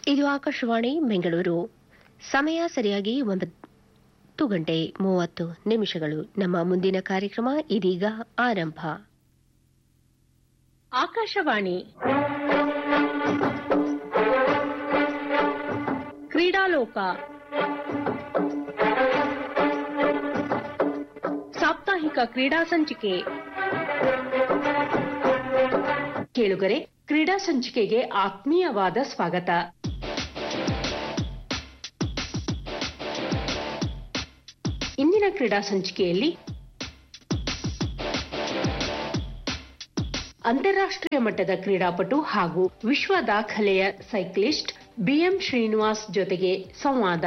ಇದು ಆಕಾಶವಾಣಿ ಬೆಂಗಳೂರು ಸಮಯ ಸರಿಯಾಗಿ ಒಂಬತ್ತು ಗಂಟೆ ಮೂವತ್ತು ನಿಮಿಷಗಳು ನಮ್ಮ ಮುಂದಿನ ಕಾರ್ಯಕ್ರಮ ಇದೀಗ ಆರಂಭ ಆಕಾಶವಾಣಿ ಕ್ರೀಡಾಲೋಕ ಸಾಪ್ತಾಹಿಕ ಕ್ರೀಡಾ ಸಂಚಿಕೆ ಕೇಳುಗರೆ ಕ್ರೀಡಾ ಸಂಚಿಕೆಗೆ ಆತ್ಮೀಯವಾದ ಸ್ವಾಗತ ಇಂದಿನ ಕ್ರೀಡಾ ಸಂಚಿಕೆಯಲ್ಲಿ ಅಂತಾರಾಷ್ಟ್ರೀಯ ಮಟ್ಟದ ಕ್ರೀಡಾಪಟು ಹಾಗೂ ವಿಶ್ವ ದಾಖಲೆಯ ಸೈಕ್ಲಿಸ್ಟ್ ಬಿಎಂ ಶ್ರೀನಿವಾಸ್ ಜೊತೆಗೆ ಸಂವಾದ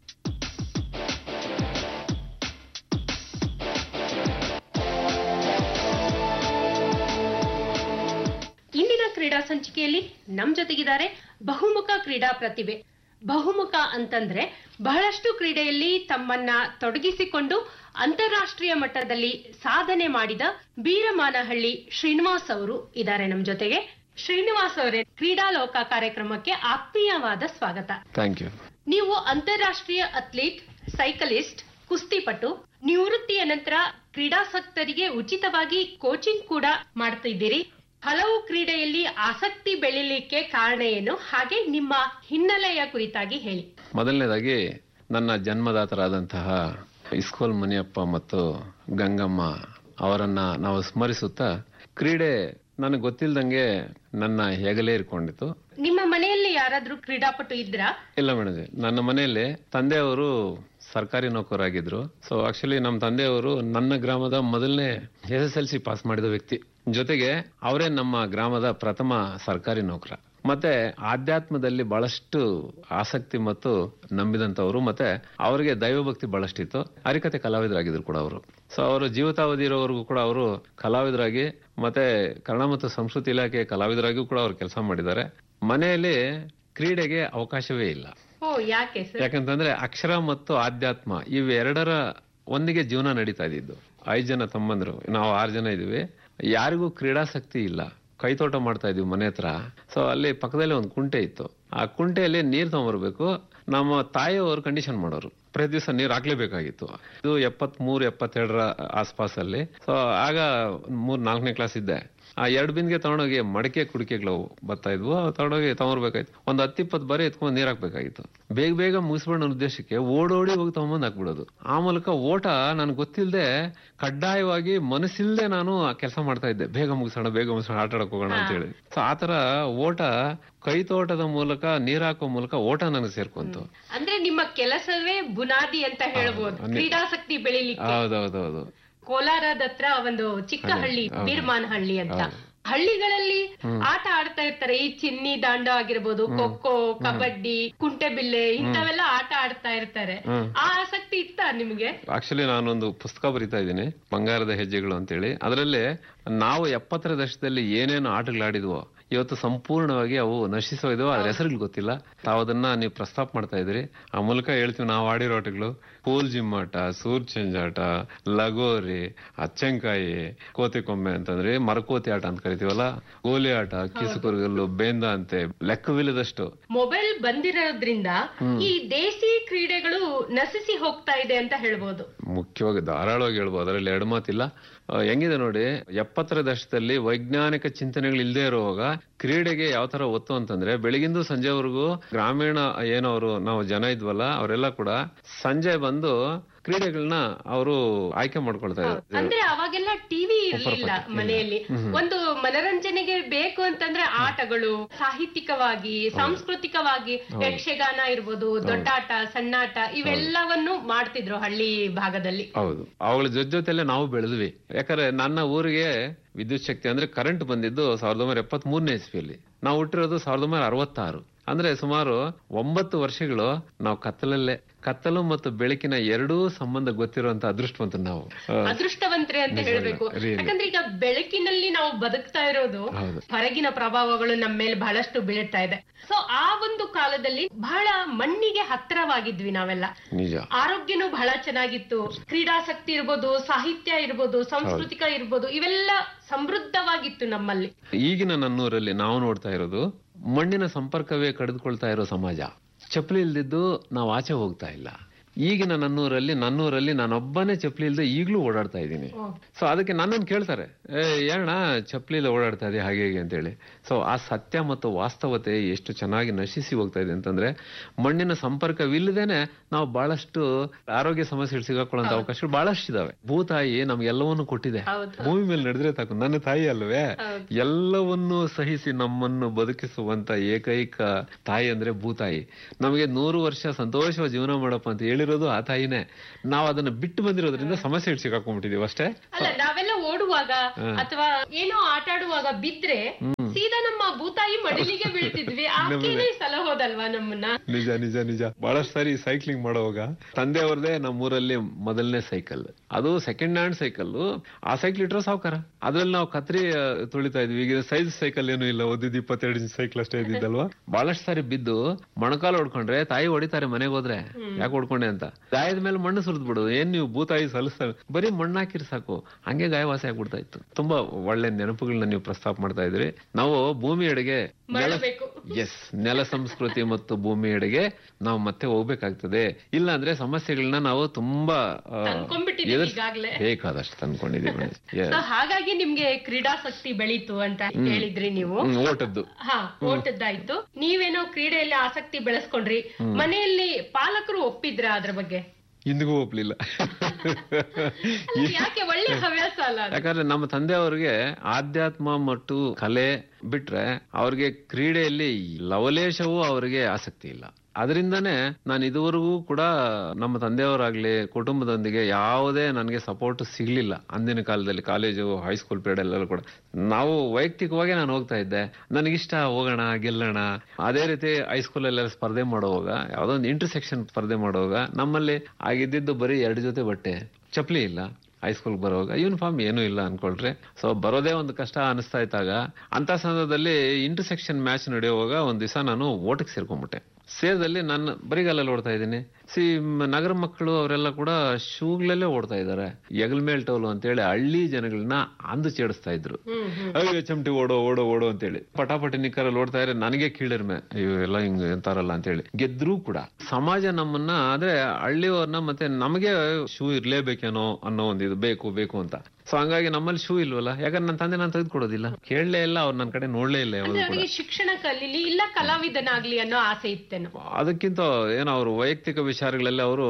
ಇಂದಿನ ಕ್ರೀಡಾ ಸಂಚಿಕೆಯಲ್ಲಿ ನಮ್ ಜೊತೆಗಿದ್ದಾರೆ ಬಹುಮುಖ ಕ್ರೀಡಾ ಪ್ರತಿಭೆ ಬಹುಮುಖ ಅಂತಂದ್ರೆ ಬಹಳಷ್ಟು ಕ್ರೀಡೆಯಲ್ಲಿ ತಮ್ಮನ್ನ ತೊಡಗಿಸಿಕೊಂಡು ಅಂತಾರಾಷ್ಟ್ರೀಯ ಮಟ್ಟದಲ್ಲಿ ಸಾಧನೆ ಮಾಡಿದ ಬೀರಮಾನಹಳ್ಳಿ ಶ್ರೀನಿವಾಸ್ ಅವರು ಇದ್ದಾರೆ ನಮ್ ಜೊತೆಗೆ ಶ್ರೀನಿವಾಸ್ ಅವರೇ ಕ್ರೀಡಾಲೋಕ ಕಾರ್ಯಕ್ರಮಕ್ಕೆ ಆತ್ಮೀಯವಾದ ಸ್ವಾಗತ ಥ್ಯಾಂಕ್ ಯು ನೀವು ಅಂತಾರಾಷ್ಟ್ರೀಯ ಅಥ್ಲೀಟ್ ಸೈಕಲಿಸ್ಟ್ ಕುಸ್ತಿಪಟು ನಿವೃತ್ತಿಯ ನಂತರ ಕ್ರೀಡಾಸಕ್ತರಿಗೆ ಉಚಿತವಾಗಿ ಕೋಚಿಂಗ್ ಕೂಡ ಮಾಡ್ತಿದ್ದೀರಿ ಹಲವು ಕ್ರೀಡೆಯಲ್ಲಿ ಆಸಕ್ತಿ ಬೆಳಿಲಿಕ್ಕೆ ಕಾರಣ ಏನು ಹಾಗೆ ನಿಮ್ಮ ಹಿನ್ನೆಲೆಯ ಕುರಿತಾಗಿ ಹೇಳಿ ಮೊದಲನೇದಾಗಿ ನನ್ನ ಜನ್ಮದಾತರಾದಂತಹ ಇಸ್ಕೋಲ್ ಮುನಿಯಪ್ಪ ಮತ್ತು ಗಂಗಮ್ಮ ಅವರನ್ನ ನಾವು ಸ್ಮರಿಸುತ್ತಾ ಕ್ರೀಡೆ ನನಗೆ ಗೊತ್ತಿಲ್ದಂಗೆ ನನ್ನ ಹೆಗಲೇ ಇರ್ಕೊಂಡಿತ್ತು ನಿಮ್ಮ ಮನೆಯಲ್ಲಿ ಯಾರಾದ್ರೂ ಕ್ರೀಡಾಪಟು ಇದ್ರಾ ಇಲ್ಲ ಮೇಡಮ್ ನನ್ನ ಮನೆಯಲ್ಲಿ ತಂದೆಯವರು ಸರ್ಕಾರಿ ನೌಕರಾಗಿದ್ರು ಸೊ ಆಕ್ಚುಲಿ ನಮ್ಮ ತಂದೆಯವರು ನನ್ನ ಗ್ರಾಮದ ಮೊದಲನೇ S S L C pass ಮಾಡಿದ ವ್ಯಕ್ತಿ ಜೊತೆಗೆ ಅವರೇ ನಮ್ಮ ಗ್ರಾಮದ ಪ್ರಥಮ ಸರ್ಕಾರಿ ನೌಕರ ಮತ್ತೆ ಆಧ್ಯಾತ್ಮದಲ್ಲಿ ಬಹಳಷ್ಟು ಆಸಕ್ತಿ ಮತ್ತು ನಂಬಿದಂತವರು ಮತ್ತೆ ಅವರಿಗೆ ದೈವಭಕ್ತಿ ಬಹಳಷ್ಟಿತ್ತು ಹರಿಕತೆ ಕಲಾವಿದರಾಗಿದ್ರು ಕೂಡ ಅವರು ಸೊ ಅವರು ಜೀವಿತಾವಧಿ ಇರೋವರೆಗೂ ಕೂಡ ಅವರು ಕಲಾವಿದರಾಗಿ ಮತ್ತೆ ಕನ್ನಡ ಮತ್ತು ಸಂಸ್ಕೃತಿ ಇಲಾಖೆ ಕಲಾವಿದರಾಗಿಯೂ ಕೂಡ ಅವರು ಕೆಲಸ ಮಾಡಿದ್ದಾರೆ ಮನೆಯಲ್ಲಿ ಕ್ರೀಡೆಗೆ ಅವಕಾಶವೇ ಇಲ್ಲ ಓ ಯಾಕೆ ಸರ್ ಯಾಕಂತಂದ್ರೆ ಅಕ್ಷರ ಮತ್ತು ಆಧ್ಯಾತ್ಮ ಇವೆರಡರ ಒಂದಿಗೆ ಜೀವನ ನಡೀತಾ ಇದ್ದಿದ್ದು ಐದು ಜನ ತಮ್ಮಂದ್ರು ನಾವು ಆರು ಜನ ಇದೀವಿ ಯಾರಿಗೂ ಕ್ರೀಡಾಸಕ್ತಿ ಇಲ್ಲ ಕೈತೋಟ ಮಾಡ್ತಾ ಇದೀವಿ ಮನೆ ಹತ್ರ ಸೊ ಅಲ್ಲಿ ಪಕ್ಕದಲ್ಲಿ ಒಂದು ಕುಂಟೆ ಇತ್ತು ಆ ಕುಂಟೆಯಲ್ಲಿ ನೀರ್ ತಗೊಂಬರ್ಬೇಕು ನಮ್ಮ ತಾಯಿಯವರು ಕಂಡೀಷನ್ ಮಾಡೋರು ಪ್ರತಿ ದಿವಸ ನೀರು ಹಾಕ್ಲೇಬೇಕಾಗಿತ್ತು ಇದು ಎಪ್ಪತ್ ಮೂರು ಎಪ್ಪತ್ತೆರಡರ ಆಸ್ಪಾಸಲ್ಲಿ ಸೊ ಆಗ ಮೂರ್ ನಾಲ್ಕನೇ ಕ್ಲಾಸ್ ಇದ್ದೆ ಆ ಎರಡು ಬಿಂದಿಗೆ ತಗೊಂಡೋಗಿ ಮಡಕೆ ಕುಡಿಕೆಗಳು ಬರ್ತಾ ಇದ್ವು ಅವು ತಗೊಂಡೋಗಿ ತಗೊಂಡ್ಬರ್ಬೇಕಾಯ್ತು ಒಂದ್ ಹತ್ತಿಪ್ಪತ್ತು ಬಾರಿ ಎತ್ಕೊಂಡು ನೀರ್ ಹಾಕ್ಬೇಕಾಗಿತ್ತು ಬೇಗ ಬೇಗ ಮುಗಿಸ್ಬಿಡೋ ಉದ್ದೇಶಕ್ಕೆ ಓಡೋಡಿ ಹೋಗಿ ತಗೊಂಬಂದ್ ಹಾಕ್ಬಿಡೋದು ಆ ಮೂಲಕ ಓಟ ನನ್ಗೆ ಗೊತ್ತಿಲ್ಲದೆ ಕಡ್ಡಾಯವಾಗಿ ಮನಸ್ಸಿಲ್ದೆ ನಾನು ಕೆಲಸ ಮಾಡ್ತಾ ಇದ್ದೆ ಬೇಗ ಮುಗಿಸೋಣ ಬೇಗ ಮುಗಿಸೋಣ ಆಟ ಆಡಕ್ ಹೋಗೋಣ ಅಂತ ಹೇಳಿ ಸೊ ಆತರ ಓಟ ಕೈತೋಟದ ಮೂಲಕ ನೀರ್ ಹಾಕೋ ಮೂಲಕ ಓಟ ನನಗೆ ಸೇರ್ಕೊಂತು ಅಂದ್ರೆ ನಿಮ್ಮ ಕೆಲಸವೇ ಬುನಾದಿ ಅಂತ ಹೇಳ್ಬೋದು ಹೌದು. ಕ್ರೀಡಾಸಕ್ತಿ ಬೆಳಿಲಿಕ್ಕೆ ಹೌದೌದೌದು ಕೋಲಾರದ ಹತ್ರ ಒಂದು ಚಿಕ್ಕ ಹೌದು, ಹಳ್ಳಿ ಹೌದು. ಬೀರ್ಮಾನ್ ಹಳ್ಳಿ ಅಂತ ಹೌದು. ಹಳ್ಳಿಗಳಲ್ಲಿ ಆಟ ಆಡ್ತಾ ಇರ್ತಾರೆ ಈ ಚಿನ್ನಿ ದಾಂಡು ಆಗಿರ್ಬೋದು ಖೋಖೋ ಕಬಡ್ಡಿ ಕುಂಟೆಬಿಲ್ಲೆ ಇಂಥವೆಲ್ಲ ಆಟ ಆಡ್ತಾ ಇರ್ತಾರೆ ಹ್ಮ್. ಆ ಆಸಕ್ತಿ ಇತ್ತಾ ನಿಮ್ಗೆ ಆಕ್ಚುಲಿ ನಾನೊಂದು ಪುಸ್ತಕ ಬರಿತಾ ಇದ್ದೀನಿ ಬಂಗಾರದ ಹೆಜ್ಜೆಗಳು ಅಂತೇಳಿ ಅದರಲ್ಲಿ ನಾವು ಎಪ್ಪತ್ತರ ದಶಕದಲ್ಲಿ ಏನೇನು ಆಟಗಳಾಡಿದ್ವೋ ಇವತ್ತು ಸಂಪೂರ್ಣವಾಗಿ ಅವು ನಶಿಸೋಯ್ದವು ಅದ್ರ ಹೆಸರುಗಳು ಗೊತ್ತಿಲ್ಲ ತಾವು ಅದನ್ನ ನೀವು ಪ್ರಸ್ತಾಪ ಮಾಡ್ತಾ ಇದ್ರಿ ಆ ಮೂಲಕ ಹೇಳ್ತೀವಿ ನಾವು ಆಡಿರೋ ಆಟಗಳು ಪೂಲ್ ಜಿಮ್ ಆಟ ಸೂರ್ ಚೆಂಜಾಟ ಲಗೋರಿ ಅಚ್ಚಂಕಾಯಿ ಕೋತಿ ಕೊಂಬೆ ಅಂತಂದ್ರೆ ಮರಕೋತಿ ಆಟ ಅಂತ ಕರಿತೀವಲ್ಲ ಗೋಲಿ ಆಟ ಕಿಸುಕುರುಗಲ್ಲು ಬೇಂದ ಅಂತೆ ಲೆಕ್ಕವಿಲ್ಲದಷ್ಟು ಮೊಬೈಲ್ ಬಂದಿರೋದ್ರಿಂದ ಈ ದೇಸಿ ಕ್ರೀಡೆಗಳು ನಶಿಸಿ ಹೋಗ್ತಾ ಇದೆ ಅಂತ ಹೇಳ್ಬೋದು ಮುಖ್ಯವಾಗಿ ಧಾರಾಳವಾಗಿ ಹೇಳ್ಬೋದು ಅದರಲ್ಲಿ ಎರಡು ಮಾತಿಲ್ಲ ಆ, ಹೆಂಗಿದೆ ನೋಡಿ ಎಪ್ಪತ್ತರ ದಶಕದಲ್ಲಿ ವೈಜ್ಞಾನಿಕ ಚಿಂತನೆಗಳು ಇಲ್ಲದೆ ಇರುವಾಗ ಕ್ರೀಡೆಗೆ ಯಾವ ತರ ಒತ್ತು ಅಂತಂದ್ರೆ ಬೆಳಗಿಂದು ಸಂಜೆವರೆಗೂ ಗ್ರಾಮೀಣ ಏನವರು ನಾವು ಜನ ಇದ್ವಲ್ಲ ಅವರೆಲ್ಲ ಕೂಡ ಸಂಜೆ ಬಂದು ಕ್ರೀಡೆಗಳನ್ನ ಅವರು ಆಯ್ಕೆ ಮಾಡ್ಕೊಳ್ತಾ ಇದ್ರು ಅಂದ್ರೆ ಅವಾಗೆಲ್ಲ ಟಿವಿ ಇರ್ಲಿಲ್ಲ ಮನೆಯಲ್ಲಿ ಒಂದು ಮನರಂಜನೆಗೆ ಬೇಕು ಅಂತಂದ್ರೆ ಆಟಗಳು ಸಾಹಿತ್ಯಿಕವಾಗಿ ಸಾಂಸ್ಕೃತಿಕವಾಗಿ ಯಕ್ಷಗಾನ ಇರ್ಬೋದು ದೊಡ್ಡಾಟ ಸಣ್ಣಾಟ ಇವೆಲ್ಲವನ್ನು ಮಾಡ್ತಿದ್ರು ಹಳ್ಳಿ ಭಾಗದಲ್ಲಿ ಹೌದು ಅವುಗಳ ಜೊತೆ ಜೊತೆಲೆ ನಾವು ಬೆಳೆದ್ವಿ ಯಾಕಂದ್ರೆ ನನ್ನ ಊರಿಗೆ ವಿದ್ಯುತ್ ಶಕ್ತಿ ಅಂದ್ರೆ ಕರೆಂಟ್ ಬಂದಿದ್ದು ಸಾವಿರದ ಒಂಬೈನೂರ ಎಪ್ಪತ್ತ್ ಮೂರನೇ ಇಸ್ವಿಯಲ್ಲಿ ನಾವು ಹುಟ್ಟಿರೋದು ಸಾವಿರದ ಒಂಬೈನೂರ ಅರವತ್ತಾರು ಅಂದ್ರೆ ಸುಮಾರು ಒಂಬತ್ತು ವರ್ಷಗಳು ನಾವು ಕತ್ತಲಲ್ಲೇ ಕತ್ತಲು ಮತ್ತು ಬೆಳಕಿನ ಎರಡೂ ಸಂಬಂಧ ಗೊತ್ತಿರುವಂತ ಅದೃಷ್ಟವಂತ ನಾವು ಆ, ಅದೃಷ್ಟವಂತ್ರೆ ಅಂತ ನಿಜ, ಹೇಳ್ಬೇಕು really. ಯಾಕಂದ್ರೆ ಈಗ ಬೆಳಕಿನಲ್ಲಿ ನಾವು ಬದುಕ್ತಾ ಇರೋದು ಹೌದು. ಹೊರಗಿನ ಪ್ರಭಾವಗಳು ನಮ್ಮ ಮೇಲೆ ಬಹಳಷ್ಟು ಬೀಳ್ತಾ ಇದೆ ಸೊ ಆ ಒಂದು ಕಾಲದಲ್ಲಿ ಬಹಳ ಮಣ್ಣಿಗೆ ಹತ್ತಿರವಾಗಿದ್ವಿ ನಾವೆಲ್ಲ ನಿಜ ಆರೋಗ್ಯನೂ ಬಹಳ ಚೆನ್ನಾಗಿತ್ತು ಕ್ರೀಡಾಸಕ್ತಿ ಇರ್ಬೋದು ಸಾಹಿತ್ಯ ಇರ್ಬೋದು ಸಾಂಸ್ಕೃತಿಕ ಇರ್ಬೋದು ಇವೆಲ್ಲ ಸಮೃದ್ಧವಾಗಿತ್ತು ನಮ್ಮಲ್ಲಿ ಈಗಿನ ನನ್ನೂರಲ್ಲಿ ನಾವು ನೋಡ್ತಾ ಇರೋದು ಮಣ್ಣಿನ ಸಂಪರ್ಕವೇ ಕಡಿದುಕೊಳ್ತಾ ಇರೋ ಸಮಾಜ ಚಪ್ಪಲಿ ಇಲ್ದಿದ್ದು ನಾವು ಆಚೆ ಹೋಗ್ತಾ ಇಲ್ಲ ಈಗಿನ ನನ್ನೂರಲ್ಲಿ ನನ್ನೂರಲ್ಲಿ ನಾನೊಬ್ಬನೇ ಚಪ್ಪಲಿ ಇಲ್ಲದೆ ಈಗಲೂ ಓಡಾಡ್ತಾ ಇದ್ದೀನಿ ಸೊ ಅದಕ್ಕೆ ನನ್ನನ್ನು ಕೇಳ್ತಾರೆ ಏ ಏನಣ್ಣ ಚಪ್ಪಲಿ ಇಲ್ಲ ಓಡಾಡ್ತಾ ಇದೆ ಹಾಗೆ ಹೀಗೆ ಅಂತೇಳಿ ಸೊ ಆ ಸತ್ಯ ಮತ್ತು ವಾಸ್ತವತೆ ಎಷ್ಟು ಚೆನ್ನಾಗಿ ನಶಿಸಿ ಹೋಗ್ತಾ ಇದೆ ಅಂತಂದ್ರೆ ಮಣ್ಣಿನ ಸಂಪರ್ಕವಿಲ್ಲದೇನೆ ನಾವು ಬಹಳಷ್ಟು ಆರೋಗ್ಯ ಸಮಸ್ಯೆಗಳು ಸಿಗಾಕೊಳ್ಳುವಂತ ಅವಕಾಶಗಳು ಬಹಳಷ್ಟು ಇದಾವೆ ಭೂತಾಯಿ ನಮ್ಗೆಲ್ಲವನ್ನು ಕೊಟ್ಟಿದೆ ಹೌದು. ಭೂಮಿ ಮೇಲೆ ನಡೆದ್ರೆ ಸಾಕು ನನ್ನ ತಾಯಿ ಅಲ್ವೇ ಹೌದು. ಎಲ್ಲವನ್ನೂ ಸಹಿಸಿ ನಮ್ಮನ್ನು ಬದುಕಿಸುವಂತ ಏಕೈಕ ತಾಯಿ ಅಂದ್ರೆ ಭೂತಾಯಿ ನಮಗೆ ನೂರು ವರ್ಷ ಸಂತೋಷವ ಜೀವನ ಮಾಡಪ್ಪ ಅಂತ ಹೇಳಿರೋದು ಆ ತಾಯಿನೇ ನಾವು ಅದನ್ನ ಬಿಟ್ಟು ಬಂದಿರೋದ್ರಿಂದ ಸಮಸ್ಯೆಗಳು ಸಿಕ್ಕಾಕೊಂಡ್ಬಿಟ್ಟಿದೀವಿ ಅಷ್ಟೇ ಅಲ್ಲ ನಾವೆಲ್ಲ ಓಡುವಾಗ ಅಥವಾ ಏನೋ ಆಟ ಆಡುವಾಗ ಬಿದ್ರೆ ಸೀದಾ ನಮ್ಮ ಭೂತಾಯಿ ಮಡಿಲಿಗೆ ಬೀಳ್ತಿದ್ವಿ ಆಕೆನೇ ಸಲಹೋದಲ್ವಾ ನಮ್ಮನ್ನ ನಿಜ ನಿಜ ನಿಜ ಬಹಳಷ್ಟು ಸಾರಿ ಸೈಕ್ಲಿಂಗ್ ಮಾಡುವಾಗ ತಂದೆಯವ್ರದೇ ನಮ್ಮೂರಲ್ಲಿ ಮೊದಲನೇ ಸೈಕಲ್ ಅದು ಸೆಕೆಂಡ್ ಹ್ಯಾಂಡ್ ಸೈಕಲ್ ಆ ಸೈಕಲ್ ಇಟ್ರೋ ಸಾವುಕಾರ ಅದ್ರಲ್ಲಿ ನಾವು ಕತ್ರಿ ಆ, ತುಳಿತಾ ಇದ್ವಿ ಈಗ ಸೈಜ್ ಸೈಕಲ್ ಏನು ಇಲ್ಲ ಓದಿದ್ ಇಪ್ಪತ್ತೆರಡು ಇಂಚ್ ಸೈಕಲ್ ಅಷ್ಟೇ ಇದ್ದಿದ್ದಲ್ವಾ ಬಹಳಷ್ಟು ಸಾರಿ ಬಿದ್ದು ಮೊಣಕಾಲು ಹೊಡ್ಕೊಂಡ್ರೆ ತಾಯಿ ಹೊಡಿತಾರೆ ಮನೆಗೆ ಹೋದ್ರೆ ಯಾಕೆ ಹೊಡ್ಕೊಂಡೆ ಅಂತ ಗಾಯದ ಮೇಲೆ ಮಣ್ಣು ಸುರಿದ್ ಬಿಡು ಏನ್ ನೀವು ಭೂತಾಯಿ ಸಲ್ಲಿಸ್ತಾರೆ ಬರೀ ಮಣ್ಣು ಹಾಕಿರ್ ಸಾಕು ಹಂಗೆ ಗಾಯವಾಸಿ ಆಗ್ಬಿಡ್ತಾ ಇತ್ತು ತುಂಬಾ ಒಳ್ಳೆ ನೆನಪುಗಳನ್ನ ನೀವು ಪ್ರಸ್ತಾಪ ಮಾಡ್ತಾ ಇದ್ರಿ ನಾವು ಭೂಮಿ ಎಡೆಗೆ ನೆಲ ಮರಳಬೇಕು ಎಸ್ ನೆಲ ಸಂಸ್ಕೃತಿ ಮತ್ತು ಭೂಮಿ ಎಡೆಗೆ ನಾವು ಮತ್ತೆ ಹೋಗ್ಬೇಕಾಗ್ತದೆ ಇಲ್ಲ ಅಂದ್ರೆ ಸಮಸ್ಯೆಗಳನ್ನ ನಾವು ತುಂಬಾ ಆ, ತಂದ್ಕೊಂಡ್ಬಿಟ್ಟಿದೀವಿ ಎದುರ್ಸ್- ಈಗಾಗ್ಲೇ. ಬೇಕಾದಷ್ಟು ತಂದ್ಕೊಂಡಿದೀವಿ ಸೊ ಹಾಗಾಗಿ ನಿಮ್ಗೆ ಕ್ರೀಡಾಸಕ್ತಿ ಬೆಳೀತು ಅಂತ ಹೇಳಿದ್ರಿ ನೀವು ಹ್ಮ್, ಓಟದ್ದು ಹಾ ಓಟದ್ದಾಯ್ತು ನೀವೇನೋ ಕ್ರೀಡೆಯಲ್ಲಿ ಆಸಕ್ತಿ ಬೆಳೆಸ್ಕೊಂಡ್ರಿ ಮನೆಯಲ್ಲಿ ಪಾಲಕರು ಒಪ್ಪಿದ್ರ ಅದ್ರ ಬಗ್ಗೆ ಇಂದಿಗೂ ಒಪ್ಲಿಲ್ಲ ಅಲ್ಲ, ಯಾಕೆ ಒಳ್ಳೆ ಹವ್ಯಾಸ ಅಲ್ಲ ಅದು? ಯಾಕಂದ್ರೆ ನಮ್ಮ ತಂದೆಯವ್ರಿಗೆ ಆಧ್ಯಾತ್ಮ ಮತ್ತು ಕಲೆ ಬಿಟ್ರೆ ಅವ್ರಿಗೆ ಕ್ರೀಡೆಯಲ್ಲಿ ಲವಲೇಶವೂ ಅವರಿಗೆ ಆಸಕ್ತಿ ಇಲ್ಲ ಅದರಿಂದನೇ ನಾನು ಇದುವರೆಗೂ ಕೂಡ ನಮ್ಮ ತಂದೆಯವರಾಗ್ಲಿ ಕುಟುಂಬದೊಂದಿಗೆ ಯಾವುದೇ ನನಗೆ ಸಪೋರ್ಟ್ ಸಿಗ್ಲಿಲ್ಲ ಅಂದಿನ ಕಾಲದಲ್ಲಿ ಕಾಲೇಜು ಹೈಸ್ಕೂಲ್ ಪೀರಿಯಡ್ ಎಲ್ಲ ಕೂಡ ನಾವು ವೈಯಕ್ತಿಕವಾಗಿ ನಾನು ಹೋಗ್ತಾ ಇದ್ದೆ ನನಗಿಷ್ಟ ಹೋಗೋಣ ಗೆಲ್ಲೋಣ ಅದೇ ರೀತಿ ಹೈಸ್ಕೂಲಲ್ಲೆಲ್ಲ ಸ್ಪರ್ಧೆ ಮಾಡುವಾಗ ಯಾವುದೋ ಒಂದು ಇಂಟರ್ಸೆಕ್ಷನ್ ಸ್ಪರ್ಧೆ ಮಾಡುವಾಗ ನಮ್ಮಲ್ಲಿ ಆಗಿದ್ದಿದ್ದು ಬರೀ ಎರಡು ಜೊತೆ ಬಟ್ಟೆ ಚಪ್ಪಲಿ ಇಲ್ಲ ಹೈಸ್ಕೂಲ್ ಬರುವಾಗ ಯೂನಿಫಾರ್ಮ್ ಏನೂ ಇಲ್ಲ ಅನ್ಕೊಳ್ರಿ ಸೊ ಬರೋದೇ ಒಂದು ಕಷ್ಟ ಅನಿಸ್ತಾ ಇದ್ದಾಗ ಅಂತ ಸಂದರ್ಭದಲ್ಲಿ ಇಂಟರ್ಸೆಕ್ಷನ್ ಮ್ಯಾಚ್ ನಡೆಯುವಾಗ ಒಂದ್ ದಿವಸ ನಾನು ಓಟಕ್ಕೆ ಸೇರ್ಕೊಂಡ್ಬಿಟ್ಟೆ ಸೇರ್ದಲ್ಲಿ ನಾನು ಬರಿಗಾಲಲ್ಲಿ ಓಡ್ತಾ ಇದ್ದೀನಿ ಸಿ ಮ್, ನಗರ ಮಕ್ಕಳು ಅವರೆಲ್ಲ ಕೂಡ ಶೂಗಳಲ್ಲೇ ಓಡ್ತಾ ಇದ್ದಾರೆ ಎಗಲ್ ಮೇಲ್ ಟೋಲು ಅಂತೇಳಿ ಹಳ್ಳಿ ಜನಗಳನ್ನ ಅಂದು ಚೇಡಿಸ್ತಾ ಇದ್ರು ಹ್ಮ್ ಹ್ಮ್ ಅಯ್ಯೋ ಚಮಟಿ ಓಡೋ ಓಡೋ ಓಡೋ ಅಂತೇಳಿ ಪಟಾಪಟಿ ನಿಕ್ಕರಲ್ಲಿ ಓಡ್ತಾ ಇದ್ರೆ ನನಗೆ ಕೀಳರ್ಮೆ ಅಯ್ಯೋ ಎಲ್ಲ ಹಿಂಗ್ ಎಂತಾರಲ್ಲ ಅಂತೇಳಿ ಗೆದ್ರೂ ಕೂಡ ಸಮಾಜ ನಮ್ಮನ್ನ ಆದ್ರೆ ಹಳ್ಳಿಯವ್ರನ್ನ ಮತ್ತೆ ನಮಗೆ ಶೂ ಇರ್ಲೇಬೇಕೇನೋ ಅನ್ನೋ ಒಂದು ಇದು ಬೇಕು ಬೇಕು ಅಂತ ಸೊ ಹಂಗಾಗಿ ನಮ್ಮಲ್ಲಿ ಶೂ ಇಲ್ವಲ್ಲ ಯಾಕಂದ್ರೆ ನನ್ನ ತಂದೆ ನಾನು ತೆಗೆದುಕೊಡೋದಿಲ್ಲ ಕೇಳಲೇ ಇಲ್ಲ ಅವ್ರು ನನ್ನ ಕಡೆ ನೋಡ್ಲೇ ಇಲ್ಲ ಯಾವಾಗ ಅಂದ್ರೆ ಅವರಿಗೆ ಶಿಕ್ಷಣ ಕಲೀಲಿ ಇಲ್ಲ ಕಲಾವಿದನಾಗ್ಲಿ ಅನ್ನೋ ಆಸೆ ಇತ್ತೇನೋ ಅದಕ್ಕಿಂತ ಏನೋ ಅವರು ವೈಯಕ್ತಿಕ ವಿಚಾರಗಳಲ್ಲಿ ಅವರು